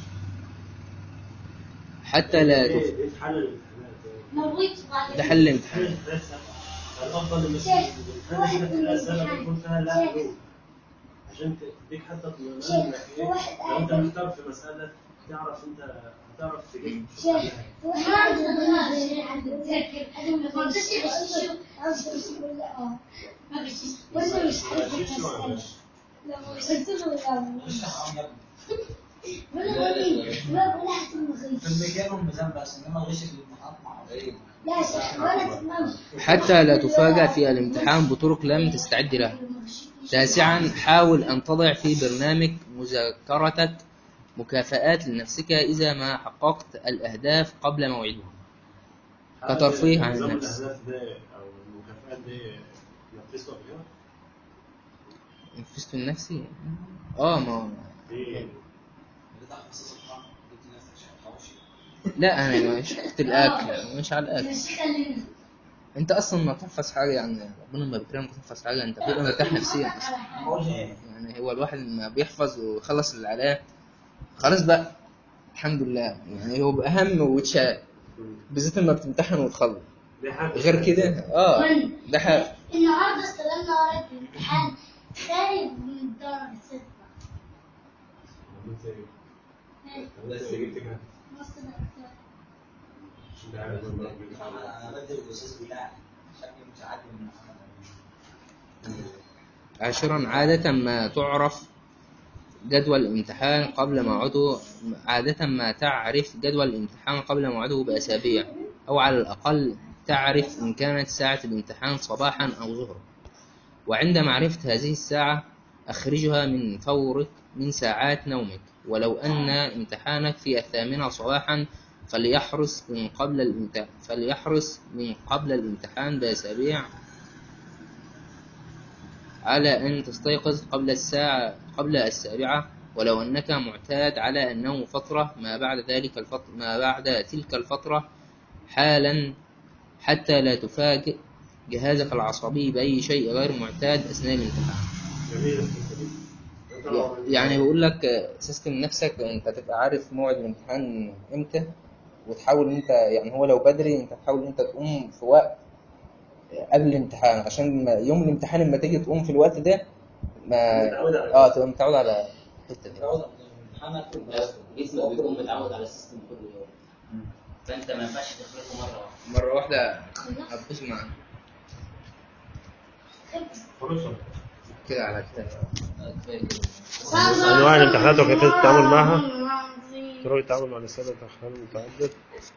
حتى لا ايه تف... ايه حل الامتحانات مويت وبعدين ده حل الامتحان الافضل ان شيخ، الامتحان واحد كده من تلاقي السنه الامتحان. يكون فيها لا شيخ. حلول عشان تديك حتى اطمئنان شيخ، انك ايه واحد لو انت قاعد- محتار في مساله تعرف انت هتعرف تجيب شيخ في واحد قاعد يقول عند الذاكر ما تغشش ما غشش وانا مش عارف غشش ولا اسال غش؟ لا ما غششت له مش حرام يا ابني ولا ولا ولا ولا احسن ما في غش المكان والميزان بس انما غش في الامتحانات معروف لا شيخ ولا تمام حتى لا تفاجأ في الامتحان بطرق لم تستعد لها تاسعا حاول أن تضع في برنامج مذاكرتك مكافآت لنفسك إذا ما حققت الأهداف قبل موعدها كترفيه عن نظام النفس. الاهداف ده او المكافآت دي نفذته قبل كده؟ نفست النفسي اه ما دي بتاع حصص الحرام جبت نفسك شيء حواوشي لا انا مش حته الاكل مش على الاكل يا شيخ خلينا انت اصلا ما تحفظ حاجه يعني ربنا ما بيكرمك تحفظ حاجه انت بتبقى مرتاح نفسيا اصلا انا بقول ايه يعني هو الواحد لما بيحفظ ويخلص اللي عليه خلاص بقى الحمد لله يعني هو اهم وتشاء بالذات لما بتمتحن وتخلص دي حاجه غير كده اه ده حاجه النهارده استلمنا ورقه الامتحان خارج من درجه ستة عملت ايه؟ عملت ايه جبت كام؟ نص درجة عشان ده عارف والله انا انا بدي الاستاذ بتاعي شكلي متعدي من محمد عاشرا عادة ما تعرف جدول الامتحان قبل موعده عادة ما تعرف جدول الامتحان قبل موعده بأسابيع أو على الأقل تعرف إن كانت ساعة الامتحان صباحا أو ظهرا وعند معرفة هذه الساعة أخرجها من فورك من ساعات نومك ولو أن امتحانك في الثامنة صباحا فليحرص من قبل الامتحان فليحرص من قبل الامتحان بأسابيع على أن تستيقظ قبل الساعة قبل السابعة ولو أنك معتاد على النوم فترة ما بعد ذلك الفترة ما بعد تلك الفترة حالا حتى لا تفاجئ جهازك العصبي بأي شيء غير معتاد أثناء الامتحان جميل الحته دي انت لو- يعني بقول لك سيستم نفسك انت تبقى عارف موعد الامتحان امتى وتحاول انت يعني هو لو بدري انت تحاول انت تقوم في وقت قبل الامتحان عشان لما- يوم الامتحان لما تيجي تقوم في الوقت ده ما متعود على اه تبقى متعود على الحته دي متعود على الامتحانات جسمك بيكون متعود على السيستم كل يوم فانت ما ينفعش تخلقه مره واحده مره واحده هتبص معاك خلاص كده على كتاب كفايه كده انواع الامتحانات وكيفيه التعامل معها طرق التعامل مع الاسئله الامتحان المتعدد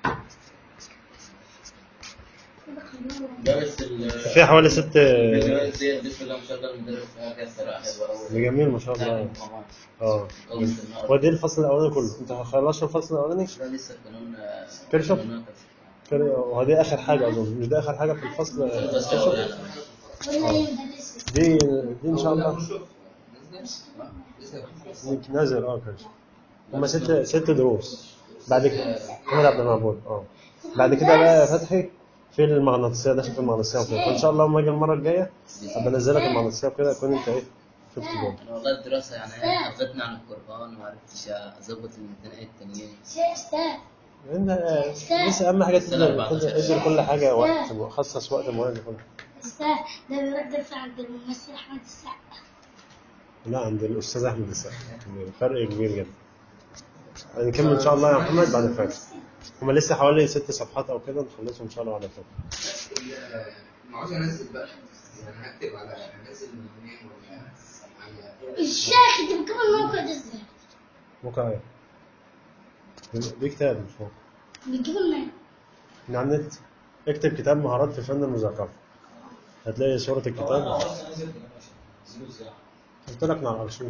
ده بس ال في حوالي ست الفيديوهات دي بسم الله ما شاء الله المدرس فيها كده صراحه حلوه قوي جميل ما شاء الله اه ودي الفصل الاولاني كله انت خلصت الفصل الاولاني لا لسه القانون كرشف؟ قانون كده وهذه اخر حاجه اظن مش ده اخر حاجه في الفصل الفصل الأولاني. ولا هي مدرسة دي دي ان شاء الله شوف نزل لسه نازل اه كده هما ست ست دروس بعد كده محمد عبد المعبود اه بعد كده بقى يا فتحي في المغناطيسيه داخل في المغناطيسيه وكده فان شاء الله لما اجي المره الجايه ابقى انزلك المغناطيسيه وكده يكون انت ايه شفت دول والله الدراسة يعني حفظتنا عن القرآن وما عرفتش أظبط الامتحانات التانيين شيء استاذ انت آه، بس اهم حاجه تدي تدي كل حاجه وقت خصص وقت معين لكل استاذ ده بيروح درس عند الممثل احمد السقا لا عند الاستاذ احمد السقا فرق كبير جدا هنكمل ان شاء الله يا محمد بعد الفجر هما لسه حوالي ست صفحات او كده نخلصهم ان شاء الله بعد الفجر ما عاوز انزل بقى يعني هكتب على انزل من هناك ولا على الشيخ انت بكم الموقع ده ازاي؟ موقع ايه؟ دي كتاب مش موقع بتجيبه منين؟ من على النت اكتب كتاب مهارات في فن المذاكرة هتلاقي صورة هو انا الكتاب اصلا نزلت يا باشا نزلوا ازاي؟ قلت لك من على الارشيف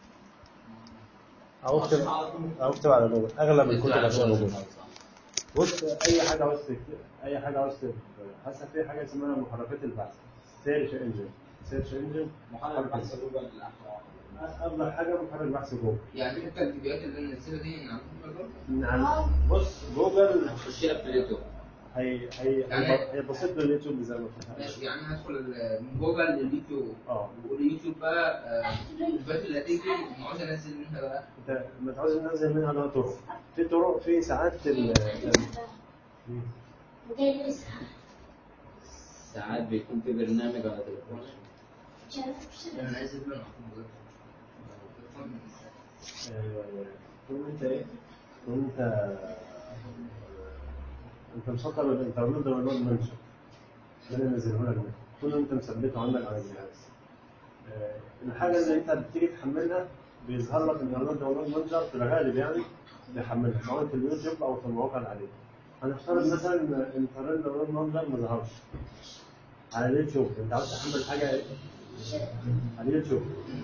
او اكتب او اكتب على جوجل اغلب الكتب هتلاقيها موجودة بص اي حاجة عاوز تكتب اي حاجة عاوز تكتب حسب في حاجة اسمها محركات البحث سيرش انجن سيرش انجن محرك بحث جوجل الاحلى افضل حاجة محرك بحث جوجل يعني حتى الفيديوهات اللي انا نزلها دي من عند جوجل نعم بص جوجل هخش لك في اليوتيوب هي هي يعني- هي بسيط باليوتيوب زي ما قلت ماشي يعني هدخل ال- من جوجل لليوتيوب اه واليوتيوب بقى آه، الفيديوهات اللي هتيجي ما عاوز انزل منها بقى انت ما تعوز تنزل منها لها طرق في طرق في ساعات ال وجاي لي اسحاق ساعات بيكون في برنامج على تليفون انا نازل منها آه، تكون انت ايه؟ تكون انت انت مسطر الانترنت داونلود منشن ده اللي نزله لك ده تكون انت مثبته عندك على الجهاز آه، الحاجه اللي انت بتيجي تحملها بيظهر لك الانترنت داونلود مانجر في الغالب يعني بيحملها سواء في اليوتيوب او في المواقع العاديه هنفترض مثلا ان الانترنت داونلود مانجر ما ظهرش على اليوتيوب انت عاوز تحمل حاجه ايه؟ على اليوتيوب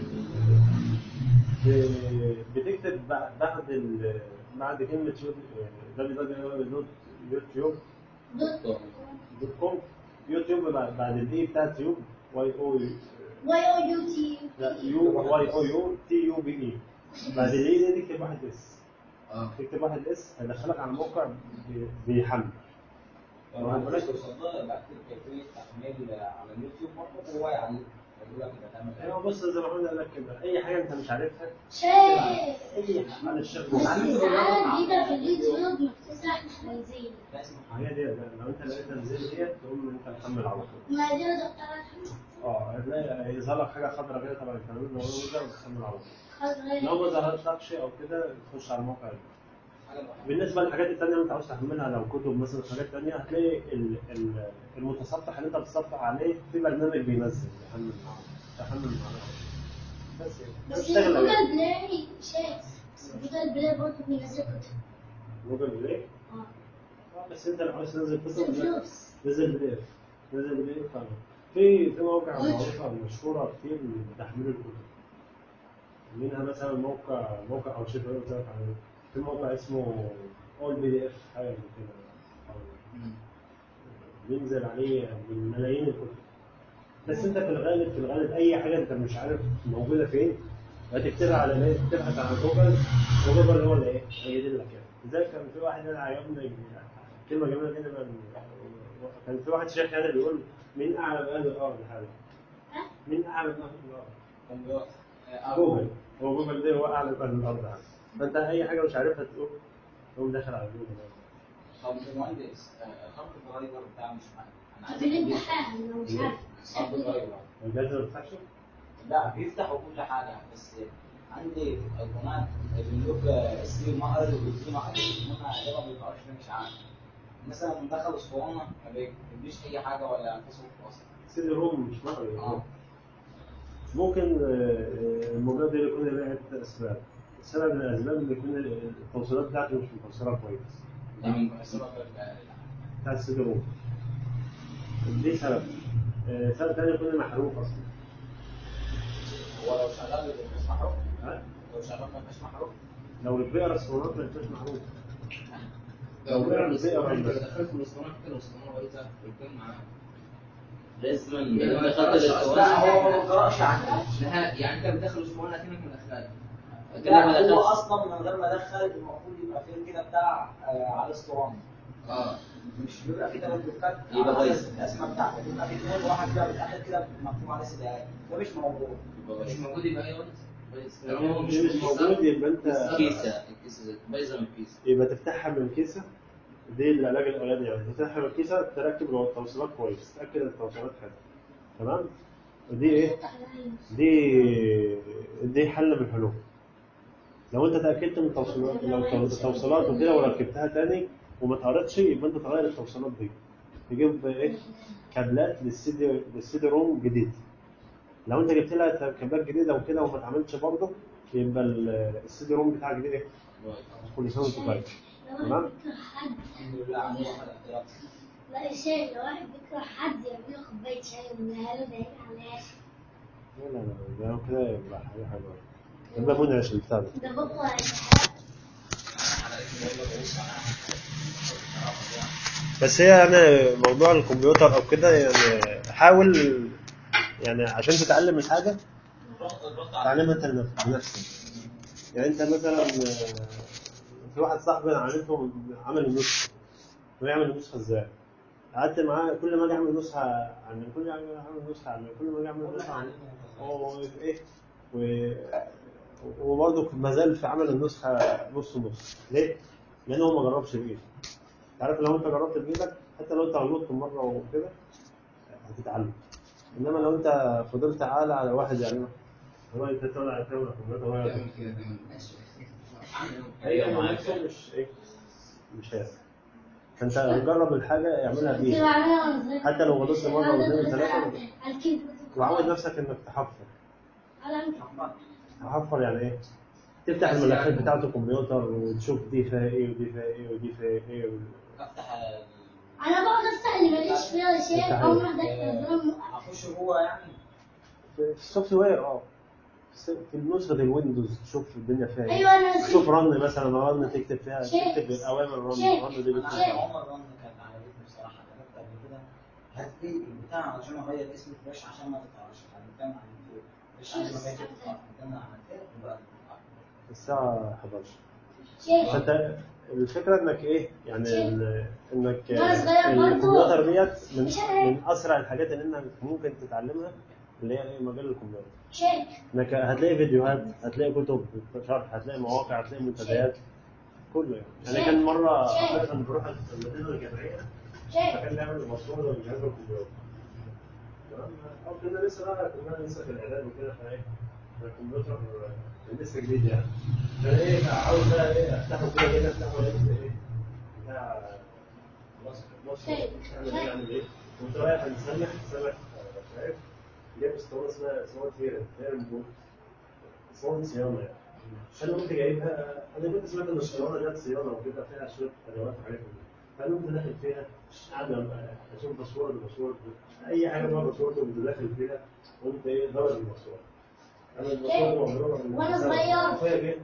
ب- بتكتب بع- بعد ال بعد كلمة www.youtube دوت دوت كوم يوتيوب بعد بعد الاي بتاعت يوب واي او واي او يو تي لا يو واي او يو تي يو بي اي بعد الاي دي تكتب واحد اس اه تكتب واحد اس هيدخلك على الموقع بي- بيحمل لو انا بلاش توصلنا بكتب كيفيه تحميل على اليوتيوب برضه هو يعني يقول لك انت تعمل ايوه بص زي ما قلنا لك كده اي حاجه انت مش عارفها شيخ اي حاجه على الشغل بس في ساعات جديدة في اليوتيوب مكتوب احمد تنزيل لازم هي دي لو انت لقيت تنزيل ديت تقوم انت محمل على طول ما دي دكتورة اه هتلاقي يظهر لك حاجه خضراء كده تبع الكلام اللي هو ده وتحمل على طول خضراء لو ما ظهرتلكش او كده تخش على الموقع ده. حاجه الوحيده بالنسبه للحاجات التانية اللي انت عاوز تحملها لو كتب مثلا حاجات تانية هتلاقي ال- ال- المتصفح اللي انت بتصفح عليه في برنامج بينزل يحمل معاه تحمل معاه بس بس اشتغل عليه. جوجل بلاي شيخ جوجل بلاي برضه بينزل كتب جوجل بلاي اه آه، بس انت لو عايز تنزل بس كتب لا، بفلوس نزل بي دي اف نزل بي دي اف طبعا في في مواقع معروفه مشهوره كتير لتحميل الكتب منها مثلا موقع موقع او شيء قلت لك عليه في موقع اسمه اول بي دي اف حاجه زي كده أو بينزل عليه بالملايين الكتب بس انت في الغالب في الغالب اي حاجه انت مش عارف موجوده فين هتكتبها على ايه؟ تبحث على جوجل وجوجل هو اللي ايه؟ هيجيب لك يعني زي كان في واحد انا عجبني كلمه جميله جدا من- كان في واحد شيخ يعني بيقول مين اعلم اهل الارض حاجه مين اعلم اهل الارض؟ كان بيقول جوجل هو جوجل ده هو اعلم اهل الارض حاجه فانت اي حاجه مش عارفها تقوم تقوم داخل على جوجل طب المهندس آه، خط الدرايفر بتاع مش معاك انا عايز في الامتحان لو مش عارف خط الدرايفر الجهاز ما بيفتحش لا بيفتحوا كل حاجه بس عندي ايقونات بيقول لك سي مقر وسي مقر هم غالبا ما بيطلعوش مش عارف مثلا لما دخل اسطوانه ما بيجيبليش اي حاجه ولا انفصل في وسط سيدي روم مش مغري اه ممكن آه، الموضوع ده يكون له عدة أسباب سبب من الأسباب إن يكون التوصيلات بتاعته مش متوصلة كويس ده من سبب ال- بتاع السيدي روم دي سبب آه، سبب تاني يكون محروق أصلا هو لو شغال مش محروق ها؟ لو شغال ما يبقاش محروق لو بيقرا الصورات ما يبقاش محروق لو بيع الاسطوانه انت بيقرا دخلت الاسطوانه كده الاسطوانه بايظه والكام معاه لازم يعني ما دخلت يقرأش الاسطوانه لا هو ما بيقراش عني لا يعني انت بتدخل اسطوانه كأنك من الاخلاق لا هو اصلا من غير ما ادخل المفروض يبقى فيه كده بتاع آه، على الاسطوانه اه مش بيبقى فيه ثلاث بلوكات يبقى على بايظ. الاسماء بتاعته بيبقى فيه اثنين واحد كده بيتاخر كده مكتوب عليه سيديهات ده مش موجود مش موجود يبقى ايه بايظ بايظ لو طالما هو هو مش موجود يبقى انت كيسه الكيسه بايظه من الكيسه يبقى تفتحها من الكيسه دي العلاج الاولاني يعني تفتحها من الكيسه تركب التوصيلات كويس تاكد ان التوصيلات حلوه تمام ودي ايه دي دي حل من الحلول لو انت تاكدت من التوصيلات لو التوصيلات وكده وركبتها تاني وما اتقرتش يبقى انت تغير التوصيلات دي تجيب ايه كابلات للسيدي للسيدي روم جديد لو انت جبت لها كابلات جديده وكده وما اتعملتش برضه يبقى ال- السيدي روم بتاعك دي ايه كل سنه وانت طيب تمام بيكره حد الحمد لله عندي واحد احتياطي لا يا شيخ لو واحد بيكره حد يعمل له كوبايه شاي ويديها له بعيد على لا لا لا ده كده يبقى حاجه حلوه يبقى منعش البتاع ده ده بقى بس هي يعني موضوع الكمبيوتر او كده يعني حاول يعني عشان تتعلم الحاجه تعلمها انت لنف- بنفسك يعني انت مثلا آه، في واحد صاحبي انا عرفته عمل النسخه ويعمل النسخه ازاي قعدت معاه كل ما اجي اعمل نسخه عن كل ما اجي اعمل نسخه عن كل ما اجي اعمل نسخه عن هو ايه و... وبرضه ما زال في عمل النسخه نص نص ليه؟ لان هو ما جربش بايده عارف لو انت جربت بايدك حتى لو انت غلطت مره وكده هتتعلم انما لو انت فضلت عالة على واحد يعلمك هو انت طالع تعمل الكمبيوتر وهو تعمل كده تعمل ماشي هي معاك. نفسه مش ايه مش هي فانت جرب الحاجه اعملها كده بايدك بعملها وأنا صغير. حتى لو غلطت مرة واثنين وثلاثة. على الكيبورد وعود نفسك انك تحفر على تحفر يعني ايه؟ تفتح بس الملفات يعني- بتاعة الكمبيوتر وتشوف دي فيها ايه ودي فيها ايه ودي فيها ايه و... افتح انا بقعد افتح اللي ماليش فيها يا شيخ افتح اول ايه؟ واحده استخدمها اخش جوه يعني في السوفت وير اه في نسخة الويندوز تشوف الدنيا فيها ايه ايوه انا تشوف رن مثلا رن تكتب فيها شيء. تكتب الاوامر رن شيء. رن دي انا بتكتب عارف عمر رن كانت عجبتني بصراحه كتبت قبل كده هات لي البتاع علشان اغير اسم فلاش عشان ما تتعرفش عملتها على اليوتيوب مش عندي ما بقيت عملتها عملتها وبقى الساعة 11 شيخ فانت الفكرة انك ايه يعني شيء. ال- انك وأنا صغير برضو الكمبيوتر ديت من, مش عارف. من اسرع الحاجات اللي انك ممكن تتعلمها اللي هي ايه مجال الكمبيوتر شيخ انك هتلاقي فيديوهات هتلاقي كتب شرح هتلاقي مواقع هتلاقي منتديات كله يعني يعني شيء. كان مرة شيء. أخويا كان بيروح المدينة الجامعية شيخ فكان بيعمل مشروع لجهاز الكمبيوتر تمام أو كنا لسه بقى كنا لسه في الإعداد وكده فإيه الكمبيوتر كان لسه جديد يعني فأنا إيه عاوز بقى إيه أفتحه كده كده أفتحه لقيت إيه بتاع خلاص بص شيء. أعمل إيه أعمل إيه كنت رايح مسامح مسامح شايف جايب اسطوانة اسمها اسطوانة هيرن هيرن بوت اسطوانة صيانة يعني فانا كنت جايبها انا كنت سمعت ان الصيانه جت صيانه وكده فيها شويه ادوات وحاجات من دي. فانا كنت داخل فيها قاعد اشوف باسورد باسورد اي حاجه فيها باسورد كنت داخل فيها قمت ايه ضرب الباسورد انا الباسورد مضروبه من- وأنا صغير. اخويا جه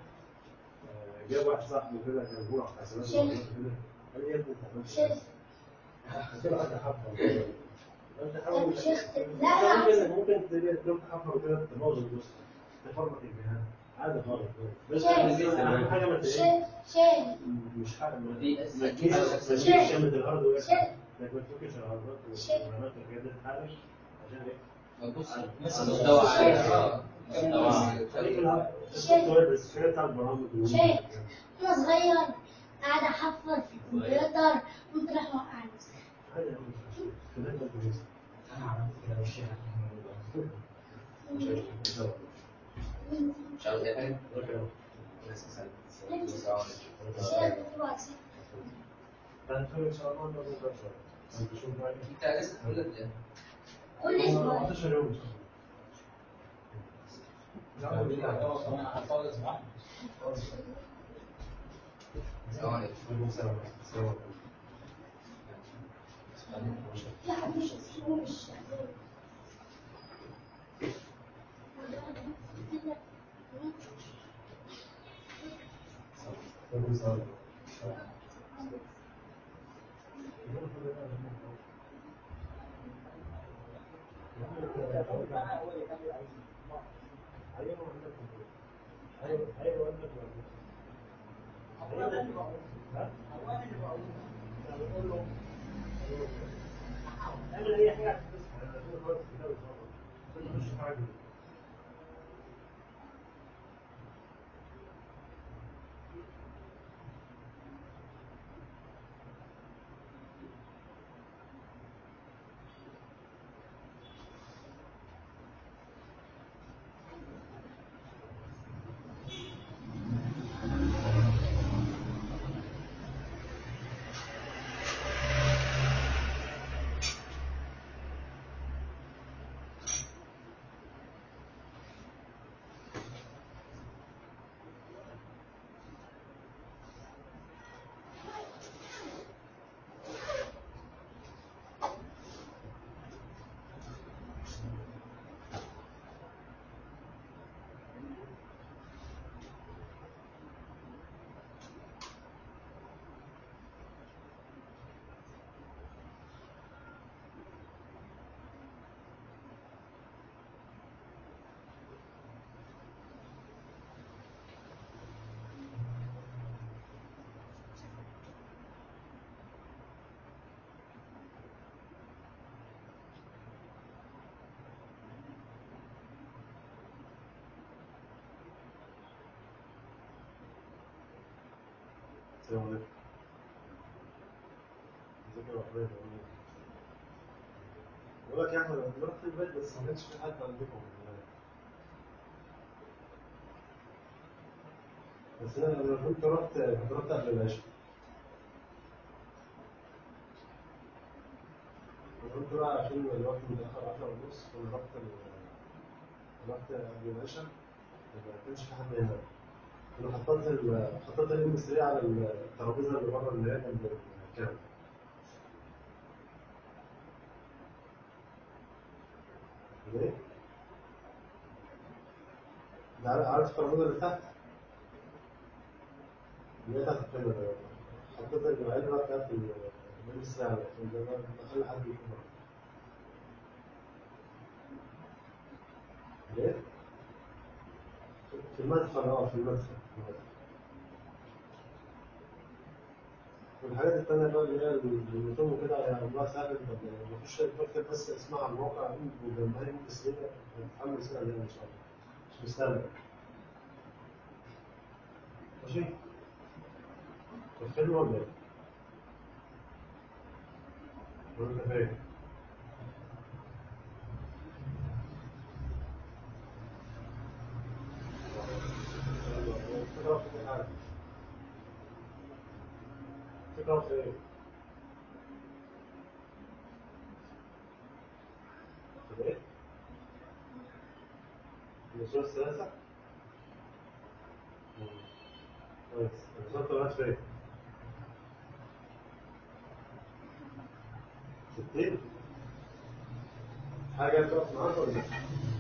آه، جاب واحد صاحبي كده كان هو حسابات شيخ. وحاجات كده قال لي يا ابني انت عملت شيخ ايه؟ قلت له قعدت احفر انت حاول شيخ لا لا ممكن ممكن تبقى تروح تحفر وكده تبوظ النسخه تفرمط الجهاز عادي خالص بس شيخ. اهم حاجه ما ت- إيه؟ شيخ شيخ مش حاجه ما دي ما تجيش ما تجيش شيخ. جنب الهاردوير شيخ. انك ما تفكش الهاردوير شيخ. والرامات والحاجات دي تتحرك عشان ايه؟ بص بس مستوى عالي شيخ. اه مستوى عالي خليك في السوفت وير بس الحاجات بتاع البرامج والويندوز شيخ. والكلام. وانا صغير قاعد احفر في الكمبيوتر قمت راح موقع نفسي عادي يا عم، مش مشكلة. خليك في الكمبيوتر. انا عملت كده والشيخ مش عارف. مش عارف. مش عاوز اي حاجه اوكي. بس سلام السلام عليكم شيخ في واتساب هنتفرج ان شاء الله نقدر نقدر شوية. هنشوف بقى إيه. انت لسه تقول لك كل اسبوع 14 يوم ان شاء الله. انا هتفرج اسبوع السلام عليكم السلام عليكم. في حد مش اسمه مش السلام عليكم. كنت انا هو اللي كان بيعيش ايوه عندك ايوه ايوه عندك هو انا اللي بقول ها؟ هو انا اللي بقول يعني قول له اعمل اي حاجه انا كده خالص كده بالظبط عشان نخش في حاجه جديدة. السلام عليكم ازيك يا اخويا بقول لك يا احمد انا رحت البيت بس ما كانش في حد عندكم بس انا لما كنت رحت كنت رحت قبل العشاء أنا كنت بقى عشان الوقت متأخر 10 ونص فأنا رحت ال- رحت قبل العشاء ما كانش في حد هناك انا حطيت ال حطيت الام 3 على الترابيزه اللي بره اللي هي جنب الكنبه ليه؟ ده عارف عارف الترابيزه اللي تحت؟ اللي هي تحت الكنبه ده. حطيت العلبه بتاعت الام 3 على عشان ده ما بخلي حد يكون ليه؟ في المدخل اه في المدخل في المدخل. والحاجات التانية بقى اللي هي اليوتيوب وكده يا الله سهل طب نخش نكتب بس اسمها على الموقع وجنبها ام بي هتتحمل سنة يعني ان شاء الله مش مستنى ماشي؟ طب حلو ولا ايه؟ ولا انت فاهم؟ فكرة في كل حاجة فكرة في ايه؟ في ايه؟ النصوص الثلاثة؟ مم. كويس النصوص الثلاثة في ايه؟ ستين؟ حاجة تقف معاك ولا لا؟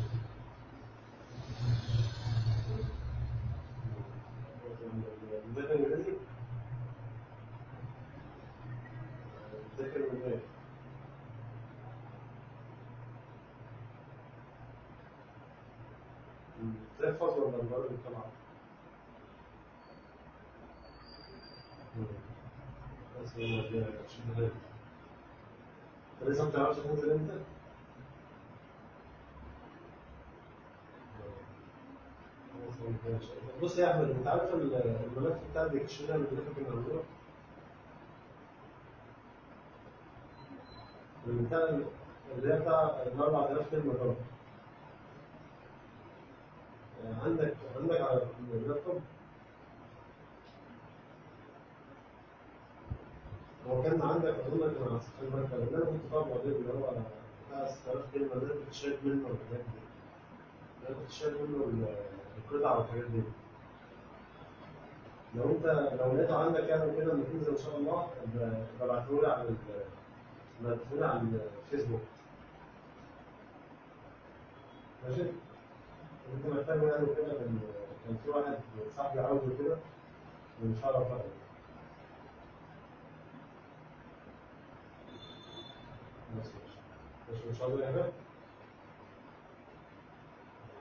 مذاكر انجليزي؟ مذاكر من ايه؟ مم. تحفظ ولا مجرد الطلعة؟ مم. بس هو ده شيء غريب. انت لسه ما بتعرفش تنزل امتى؟ بص يا احمد انت عارف الملف بتاع الديكشنري اللي احنا كنا بنعمله بتاع اللي هي بتاع ال 4000 كلمه دول عندك عندك على اللابتوب هو كان عندك اظن كان على سطح المكتب اللي انا كنت طالبه عليه اللي هو بتاع 6000 كلمه اللي انا كنت شايف منه الحاجات دي اللي انا كنت شايف منه ال- القطع والحاجات دي لو انت لو لقيته عندك يعني كده لما تنزل ان شاء الله ابعته لي على ال- ابعته لي على الفيسبوك ماشي؟ انت محتاج يعني كده كان كان في واحد صاحبي عاوزه كده ومش هعرف اقرا بس ماشي ماشي مش عاوز اي حاجه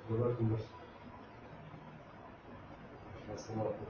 جزاكم بس السلام عليكم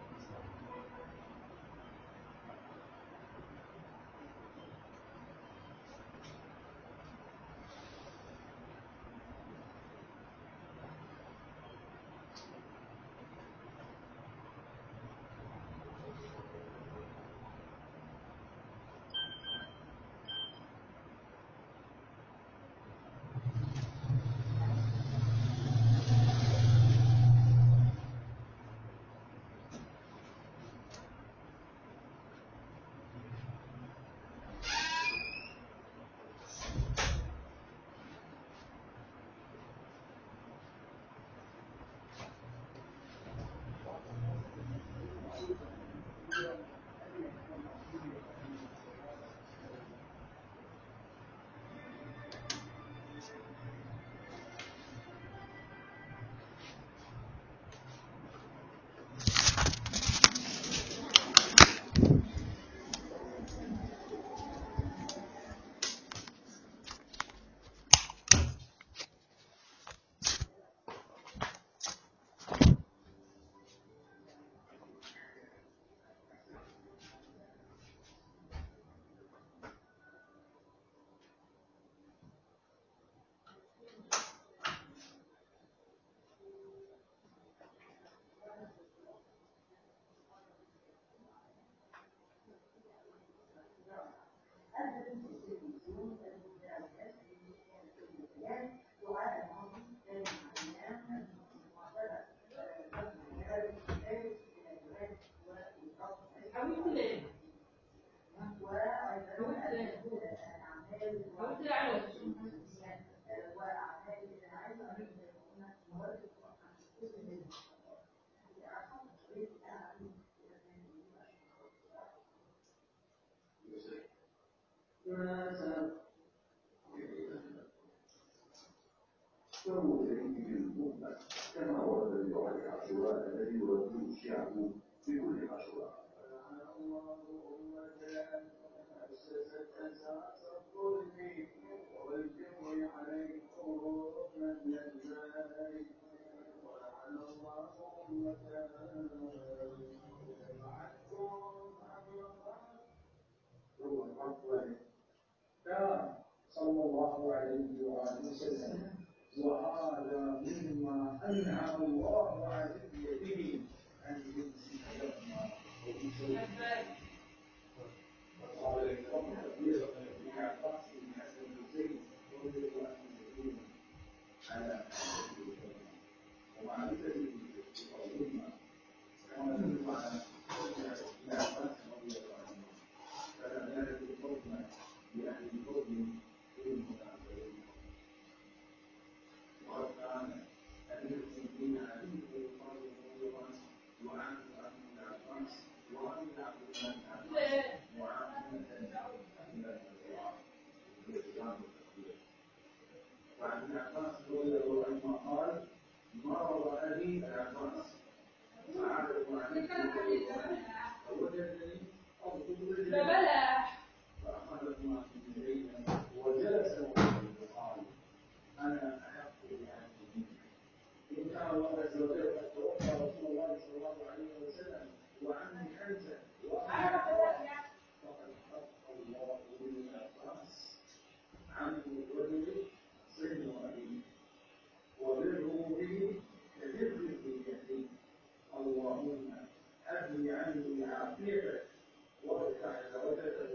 كما ورد في وقت عاشوراء الذي يرده الشعب في كل عاشوراء صلى الله عليه وآله وسلم وهذا مما أنعم الله علي به أن يمسك لهما وقال لكم كثيرا من عباس بن حسن بن زيد رضي الله عنه على ومعرفته بقولهما ومن مع ابن عباس رضي الله عنه فلا نعرف الفضل بأهل الفضل في المنافقين وقد كان أمير المؤمنين علي بن ابي طالب رضي الله عنه وعن ابن عباس وعن عبد الله بن عباس وعن وعن ابن عباس رضي الله عنهما قال مرض ابي العباس فعاد عليه فوجدني اضرب رجلي فاخذهما في يديه وجلس وقال انا احق بهذه منك ان كان الله عز وجل قد توفى رسول الله صلى الله عليه وسلم وعني حمزه وانا فقد حق الله من العباس عن الرجل سن ابيه وبره به كبر في يديه اللهم ابني عني عافيتك وافتح زوجتك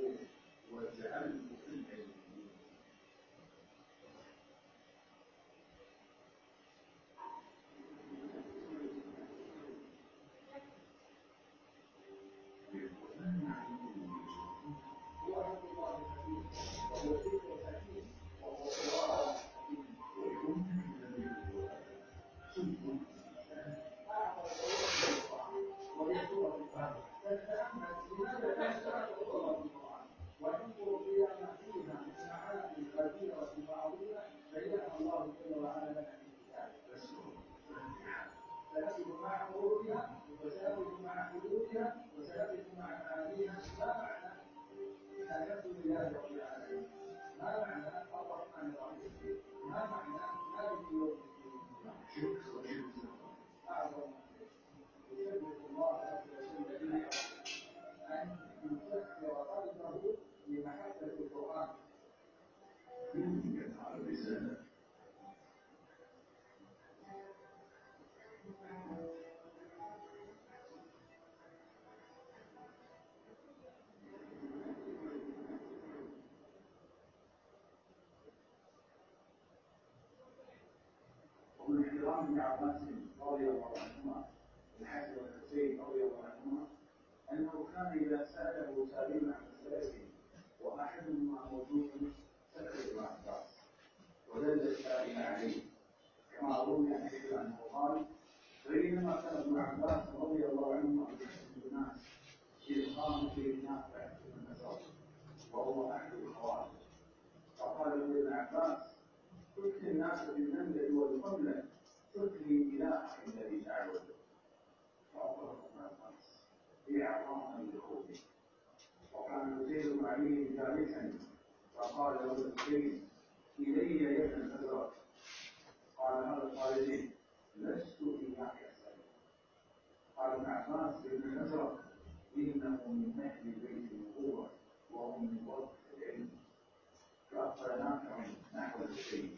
وعن ابن عباس رضي الله عنهما الحسن والحسين رضي الله عنهما انه كان اذا ساله سائل عن مساله واحدهما موجود سكت ابن عباس ودل السائل عليه كما روي عن ابن انه قال بينما كان ابن عباس رضي الله عنهما يحسن الناس اذ قام في نافع بن مسعود وهو احد الخوارج فقال له ابن عباس تفتي الناس بالمنزل والقبلة تتلي إلهك الذي تعبده فأخبره ابن عباس إعطاء لخوفه وكان الحسين بن علي جالسا فقال له الحسين إلي يد الأزرق قال هذا الخالدين لست إياك أسأل قال ابن عباس ابن الأزرق إنه من أهل بيت النبوة وهو من ورثة العلم فأقبل نافع نحو الحسين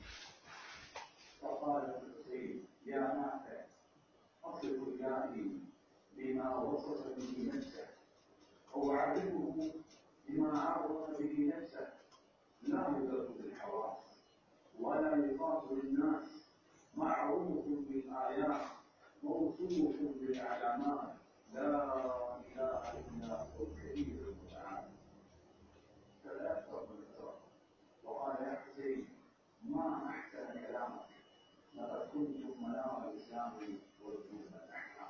فقال الحسين يا نافع أصف إلهي بما وصف به نفسه وأعرفه بما عرف به نفسه لا يدرك بالحواس ولا يقاس للناس معروف بالآيات موصوف بالعلامات لا إله إلا هو الكبير المتعال فلا من الإسراء وقال يا حسين ما أحسن كلامك لقد كنتم منار الإسلام ورجوم الأحكام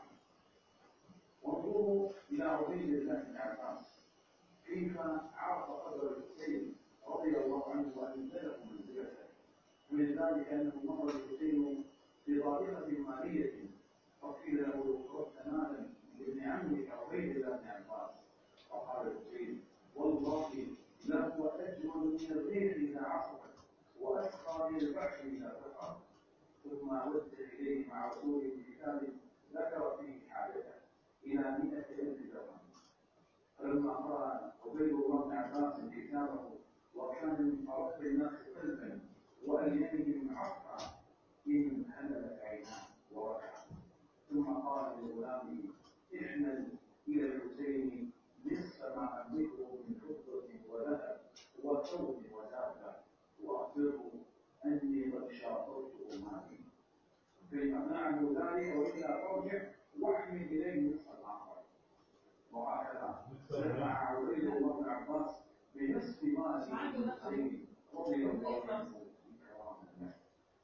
وانظروا إلى عبيد الله بن عباس كيف عرف قدر الحسين رضي الله عنه وأنزله منزلته من ذلك أنه مر الحسين في ظاهرة مالية فقيل له لو أردت مالا لابن عمك عبيد الله بن عباس فقال الحسين والله له أجمل من الريح إذا عصفت وأسقى من البحر إذا سقى ثم ود إليه مع رسول بكتاب ذكر فيه حاجته إلى مئة ألف درهم فلما قرأ عبيد الله بن عباس كتابه وكان من أرق الناس قلبا وألينهم عطفا إن هللت عيناه وركع ثم قال لغلامه احمل إلى الحسين نصف ما أملكه من فضة وذهب وثوب ودابة وأخبره أني قد شاطرته مالي فإن أمنعه ذلك وإلا فارجع واحمل إليه نصف الآخر وهكذا سمع عبيد الله بن عباس بنصف مال الحسين رضي الله عنه بكرام الناس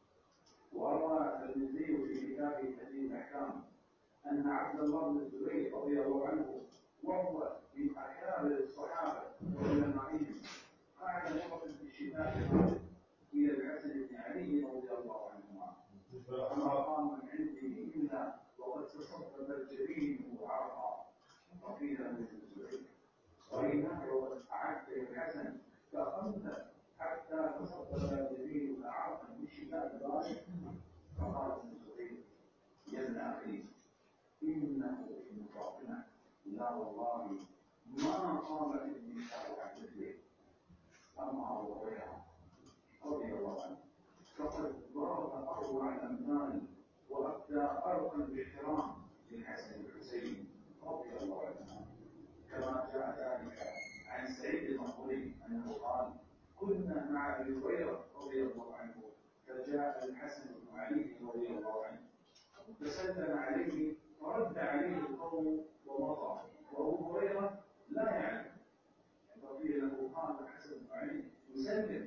وروى الترمذي في كتابه تهذيب الاحكام ان عبد الله بن الزبير رضي الله عنه وهو من اكابر الصحابه وعلمائهم قعد مرة في الشتاء الى الحسن بن علي رضي الله عنهما فما قام من عنده الا وقد تصدب الجبين عرقا وقيل له الزبير وإنك وقد أعدت الحسن فقمت حتى تصدر الجبين عرقا بالشتاء البارد فقال ابن الزبير يا ابن أخي إنه ابن فاطمة لا والله ما قامت النساء عن مثله أما أبو هريرة رضي الله عنه فقد ضرب أروع الأمثال وأبدى أرقا باحترام للحسن والحسين رضي الله عنهما كما جاء ذلك عن سعيد المقبري أنه قال كنا مع أبي هريرة رضي الله عنه فجاء الحسن بن علي رضي الله عنه فسلم عليه فرد عليه القوم ومضى وأبو هريرة لا يعلم فقيل له قال الحسن بن علي يسلم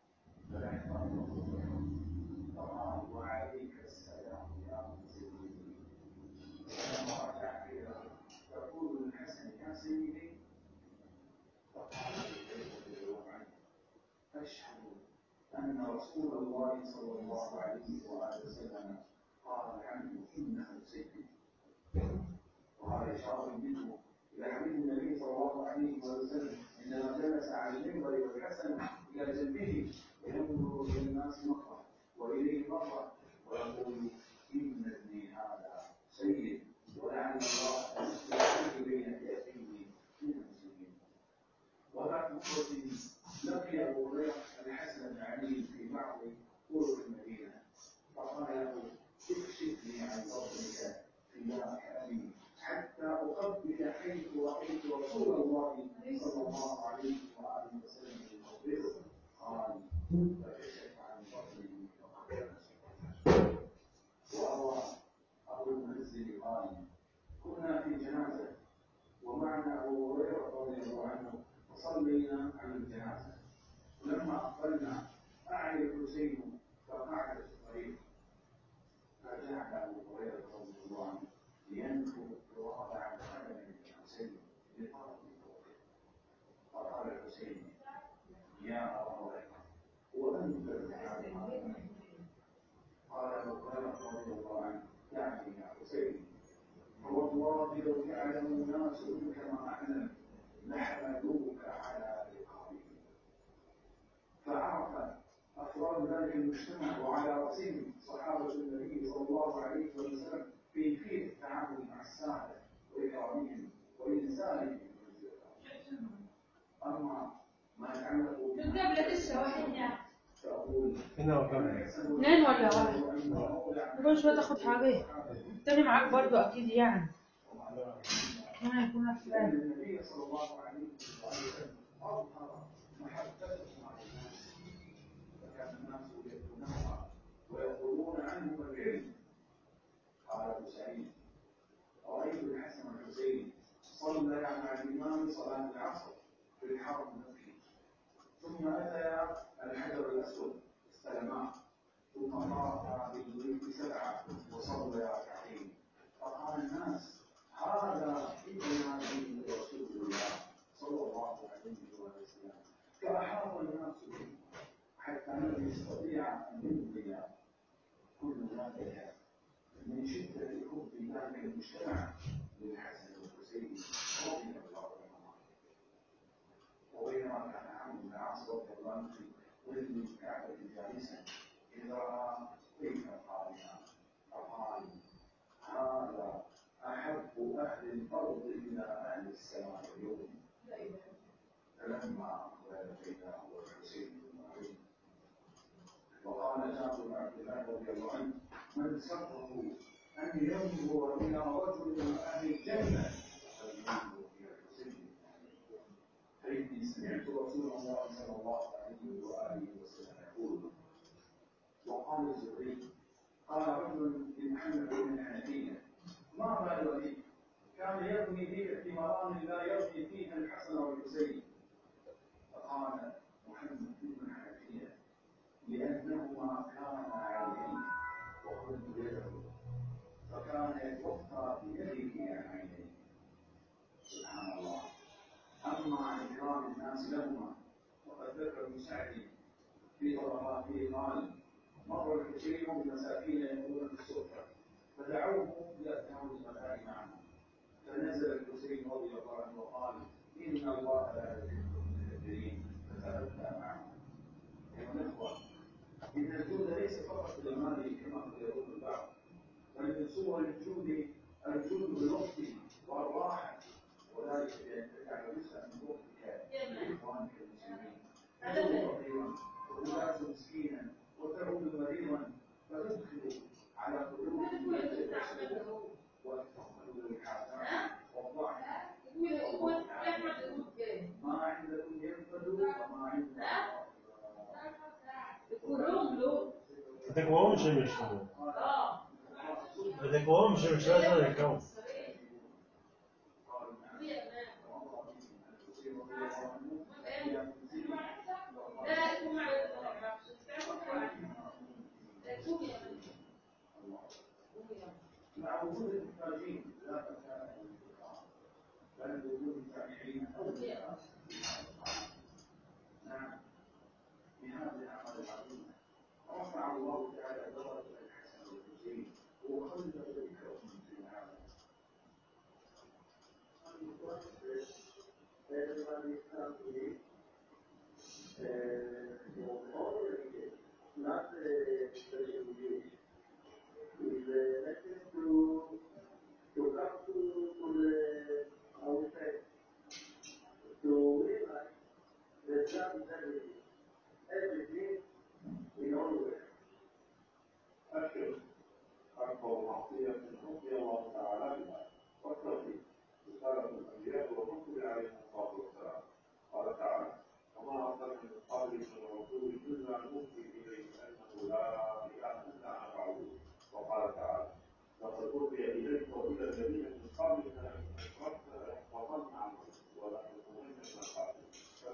فقال وعليك السلام يا سيدي فلما رجع إلى يقول الحسن يا سيدي فقال رضي الله عنه أشهد أن رسول الله صلى الله عليه وآله وسلم قال عنه إنه سيدي وهذا إشارة منه إلى حديث النبي صلى الله عليه وسلم عندما جلس على المنبر والحسن إلى جنبه ينظر إلى الناس مكرا وإليه مرة ويقول إن ابني هذا سيد ولعل الله أن يصلح بين فئتين من المسلمين وبعد مدة لقي أبو هريرة الحسن بن علي في بعض طرق المدينة فقال له اكشف لي عن فضلك فداك أبي حتى أقبل حيث رأيت رسول الله صلى الله عليه وآله وسلم يقبله قال فكشف عن فضله فقبل فصلينا على الجنازة ولما أقبلنا أعلى الحسين فقعد في الطريق فجعل أبو هريرة رضي الله عنه ينفذ التراب عن قدم الحسين بطرف فوقه فقال الحسين يا أبا هريرة وأنت تفعل قال أبو هريرة رضي الله عنه يعني يا حسين والله لو يعلم الناس كما أعلم لحملوك على رقابهم فعرف أفراد ذلك المجتمع وعلى رأسهم صحابة النبي صلى الله عليه وسلم كيفية التعامل مع السادة وإكرامهم وإنزالهم أما ما يتعلق القبلة لسه واحد يعني فأقول هنا وكم اثنين ولا واحد كل شوية تاخد حاجة التاني معاك برضو أكيد يعني ما يكون لأن أفلام النبي صلى الله عليه وسلم أظهر محبته مع الناس فكان الناس يدعونها ويقولون عنه العلم قال أبو سعيد رأيت الحسن والحسين صلى مع الإمام صلاة العصر في الحرم المكي ثم أتيا الحجر الأسود استلما ثم طاف بالبيت سبعة وصلى ركعتين فقال الناس هذا ابن نبي رسول الله صلى الله عليه وسلم فأحاط الناس به حتى لم يستطيع أن يمضي كل ذلك من شدة حب ذلك المجتمع للحسن والحسين رضي الله عنهما وبينما كان عمرو بن العاص رضي الله عنه في ظل الكعبة جالسا إذ رأى كيف قالها فقال هذا أحب أهل الأرض إلى أهل السماء اليوم فلما أقبل بينه والحسين بن علي وقال جابر بن عبد الله رضي الله عنه من سره أن ينظر إلى رجل من أهل الجنة فلينظر إلى الحسين بن علي فإني سمعت رسول الله صلى الله عليه وآله وسلم يقول وقال الزهري قال رجل لمحمد بن الحنفية ما بال بي كان يرمي بي في مرام لا يرمي فيها الحسن والحسين فقال محمد بن الحنفية لأنهما كانا عينين وكنت يده فكان يتوفى بيده عن عينيه سبحان الله أما عن إكرام الناس لهما وقد ذكر ابن سعد في طبقاته قال مر الحسين بمساكين يقولون في السفرة فدعوه إلى تناول الغداء معهم فنزل الحسين رضي الله عنه وقال إن الله لا يحب المتكبرين فتغدى معهم أيها الإخوة إن الجود ليس فقط بالمال كما قد يقول البعض بل من صور الجود الجود بالوقت والراحة وذلك بأن تجعل جزءا من وقتك لإخوانك المسلمين تزور فقيرا وتبعث مسكينا وتعود مريضا فتدخل على قلوبهم وتقبل الحاجات والضعف ما عندكم ينفد وما عند الله كلهم له بدك وهم مش مش اه بدك وهم مش مش لازم الكون لا يكون معي مع وجود المحتاجين لا تنسى بل وجود التابعين اولياء نعم بهذه الاعمال العظيمه رفع الله تعالى درجه الحسن والحسين وخلد ذكرهم في العالم not uh, special use. Is uh, necessary to to come to, to the outside to realize that God is everything, everything in all ways. أشهد أكبر معصية خفي الله تعالى بها والتوحيد رسالة الأنبياء والرسل عليهم الصلاة والسلام قال تعالى وما أرسلنا من قبلك من رسول إلا نوحي إليه أنه لا إله إلا أنا فاعبدون وقال تعالى لقد أوحي إليك وإلى الذين من قبلك لئن أشركت ليحبطن عملك ولتكونن من الخاسرين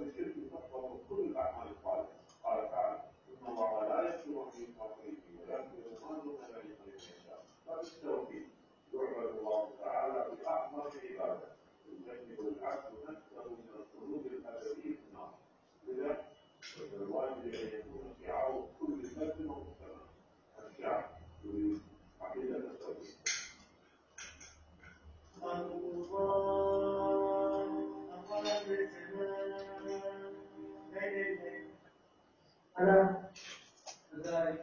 أجل أن يكون شعار كل فرد ومجتمع الشعب يريد عقيدة التوحيد أنا ذلك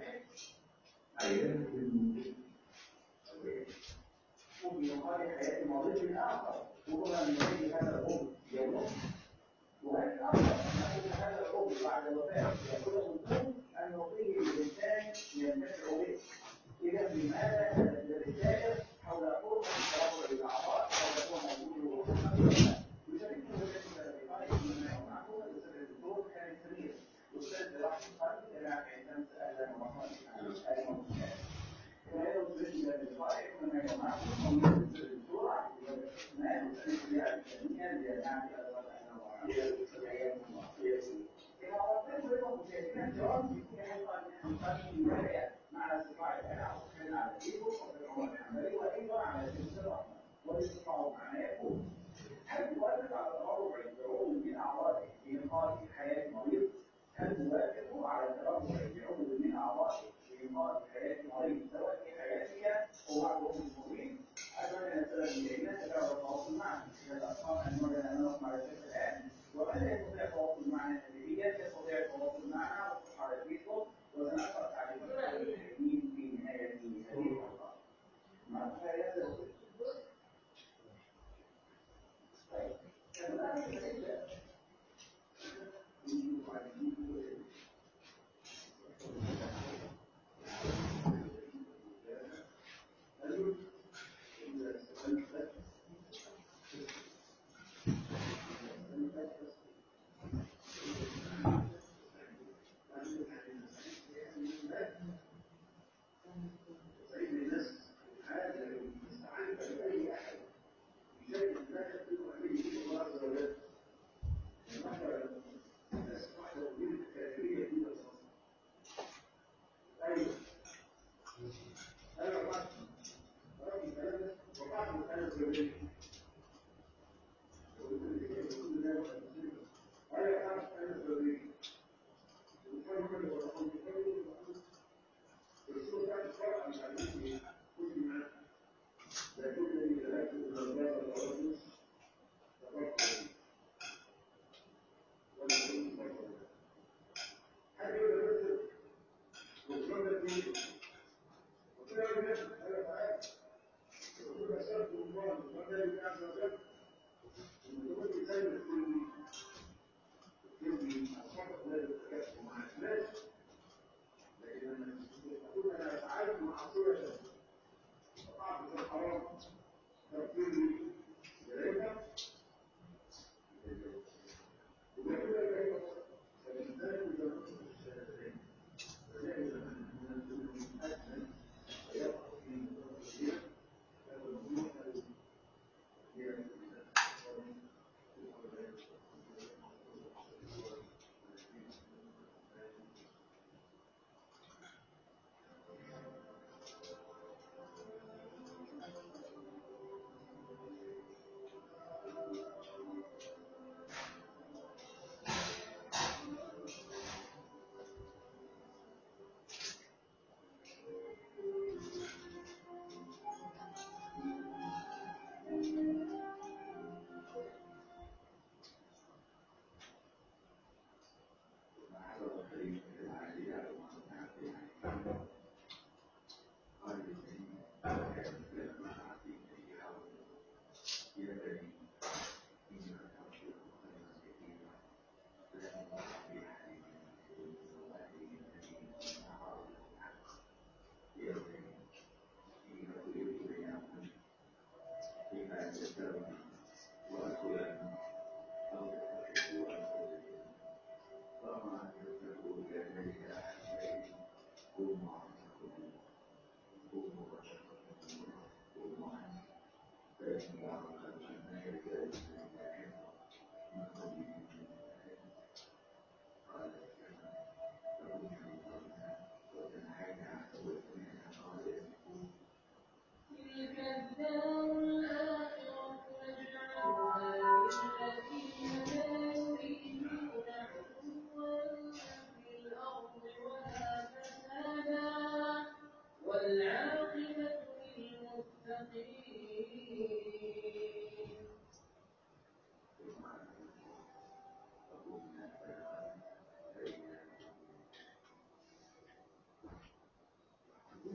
وفي هذه حياة ماضية الآخر وهنا من أجل هذا الأم يوم وهل الأفضل أن يكون هذا الأم بعد وفاة يكون الأم أن يعطيه الإنسان ينتفع به إذا لماذا الرسالة حول قرب التوافق بالأعضاء حول قرب موجود يشاركه ذلك بغاية مما معه الأستاذ الدكتور كان سمير الأستاذ راح قال إلى عندما سأل مرحبا الموضوع وهذا الذي بالغاية مما يجمعه من الدكتور ما يمكن أن يكون لأنها في أدوات الأنواع الأيام المعصية إذا أردت أن مشاهدين جواب في حلقة من حلقات الولاية مع استطاعة أنا أصحنا على الإيبو والعمر العملي وأيضا على جنس الرحمة والاستطاعة معنى يقول هل توافق على تبرع بعضو من أعضائه في إنقاذ حياة مريض؟ هل توافق على تبرع بعضو من أعضائه في إنقاذ حياة مريض سواء في حياتها أو مع بعض المريض؟ أتمنى أن أسأل إلينا تبرع التواصل معنا إلى الأرقام المعلنة أمامكم على الشاشة الآن ومن لا يستطيع التواصل معنا هاتفيا يستطيع التواصل معنا على الفيسبوك وسنشرح تعليمات المشاهدين في نهاية هذه الحلقة. مع النهاية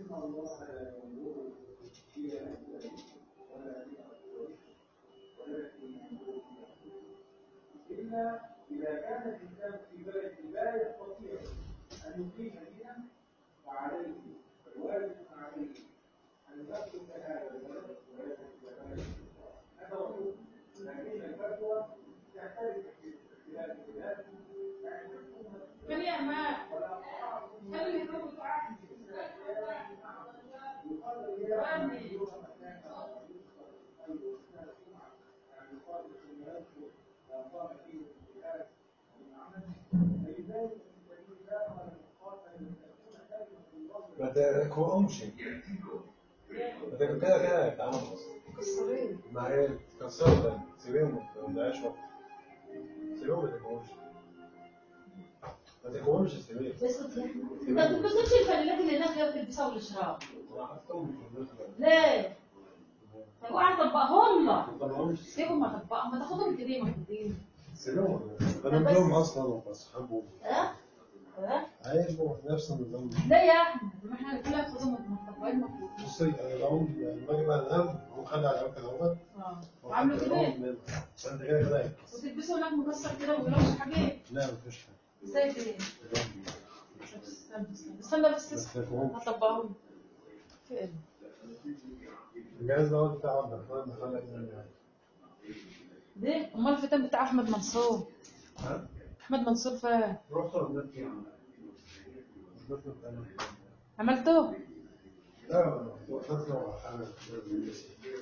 الله لا ينظر إلى أجسادكم ولا إلى أصوركم ولكن ينظر إلى إلا إذا كان الإنسان في بلد لا يستطيع أن يقيم دينا فعليه الواجب عليه أن يترك هذا البلد ويذهب إلى بلد هذا هو لكن الفتوى تختلف في اختلاف البلاد خلي أمان خلي الروح تعاقب ما تكرهمش ما تك- كده كده يتعاملوا كسرين مع ايه تكسروا ده سيبيهم ما تضيعش وقت سيبيهم ما تكرهمش ما تكرهمش سيبيهم اسكت يا احمد ما تلبسوش الفانيلات اللي هناك اللي بتلبسها والشراب حطهم في النص بقى. ليه؟ طب اوعى طبقهم له ما تطلعهمش سيبهم ما طبقهم ما تاخدهم كريمه كريمه سيبيهم انا بدهم اصلا وبصحابهم ها؟ ها؟ هيبقوا نفس النظام ليه يا احمد؟ ما احنا كلها خدهم مطبقين المفروض بصي انا لو لما اجي بقى انام هو خلي على وكل اهوت اه وعملوا كده انت كده كده هيك. وتلبسوا هناك مكسر كده ويلبسوا حاجات لا مفيش حاجه زي كده استنى استنى استنى بس بس استنى تكرهمش هطبقهم فين؟ الجهاز ده بتاع عبد الرحمن خلق ليه؟ امال الفتن بتاع احمد منصور ها؟ احمد منصور فين؟ رحت رديت يعني رديت عملته؟ لا لا لا حاجه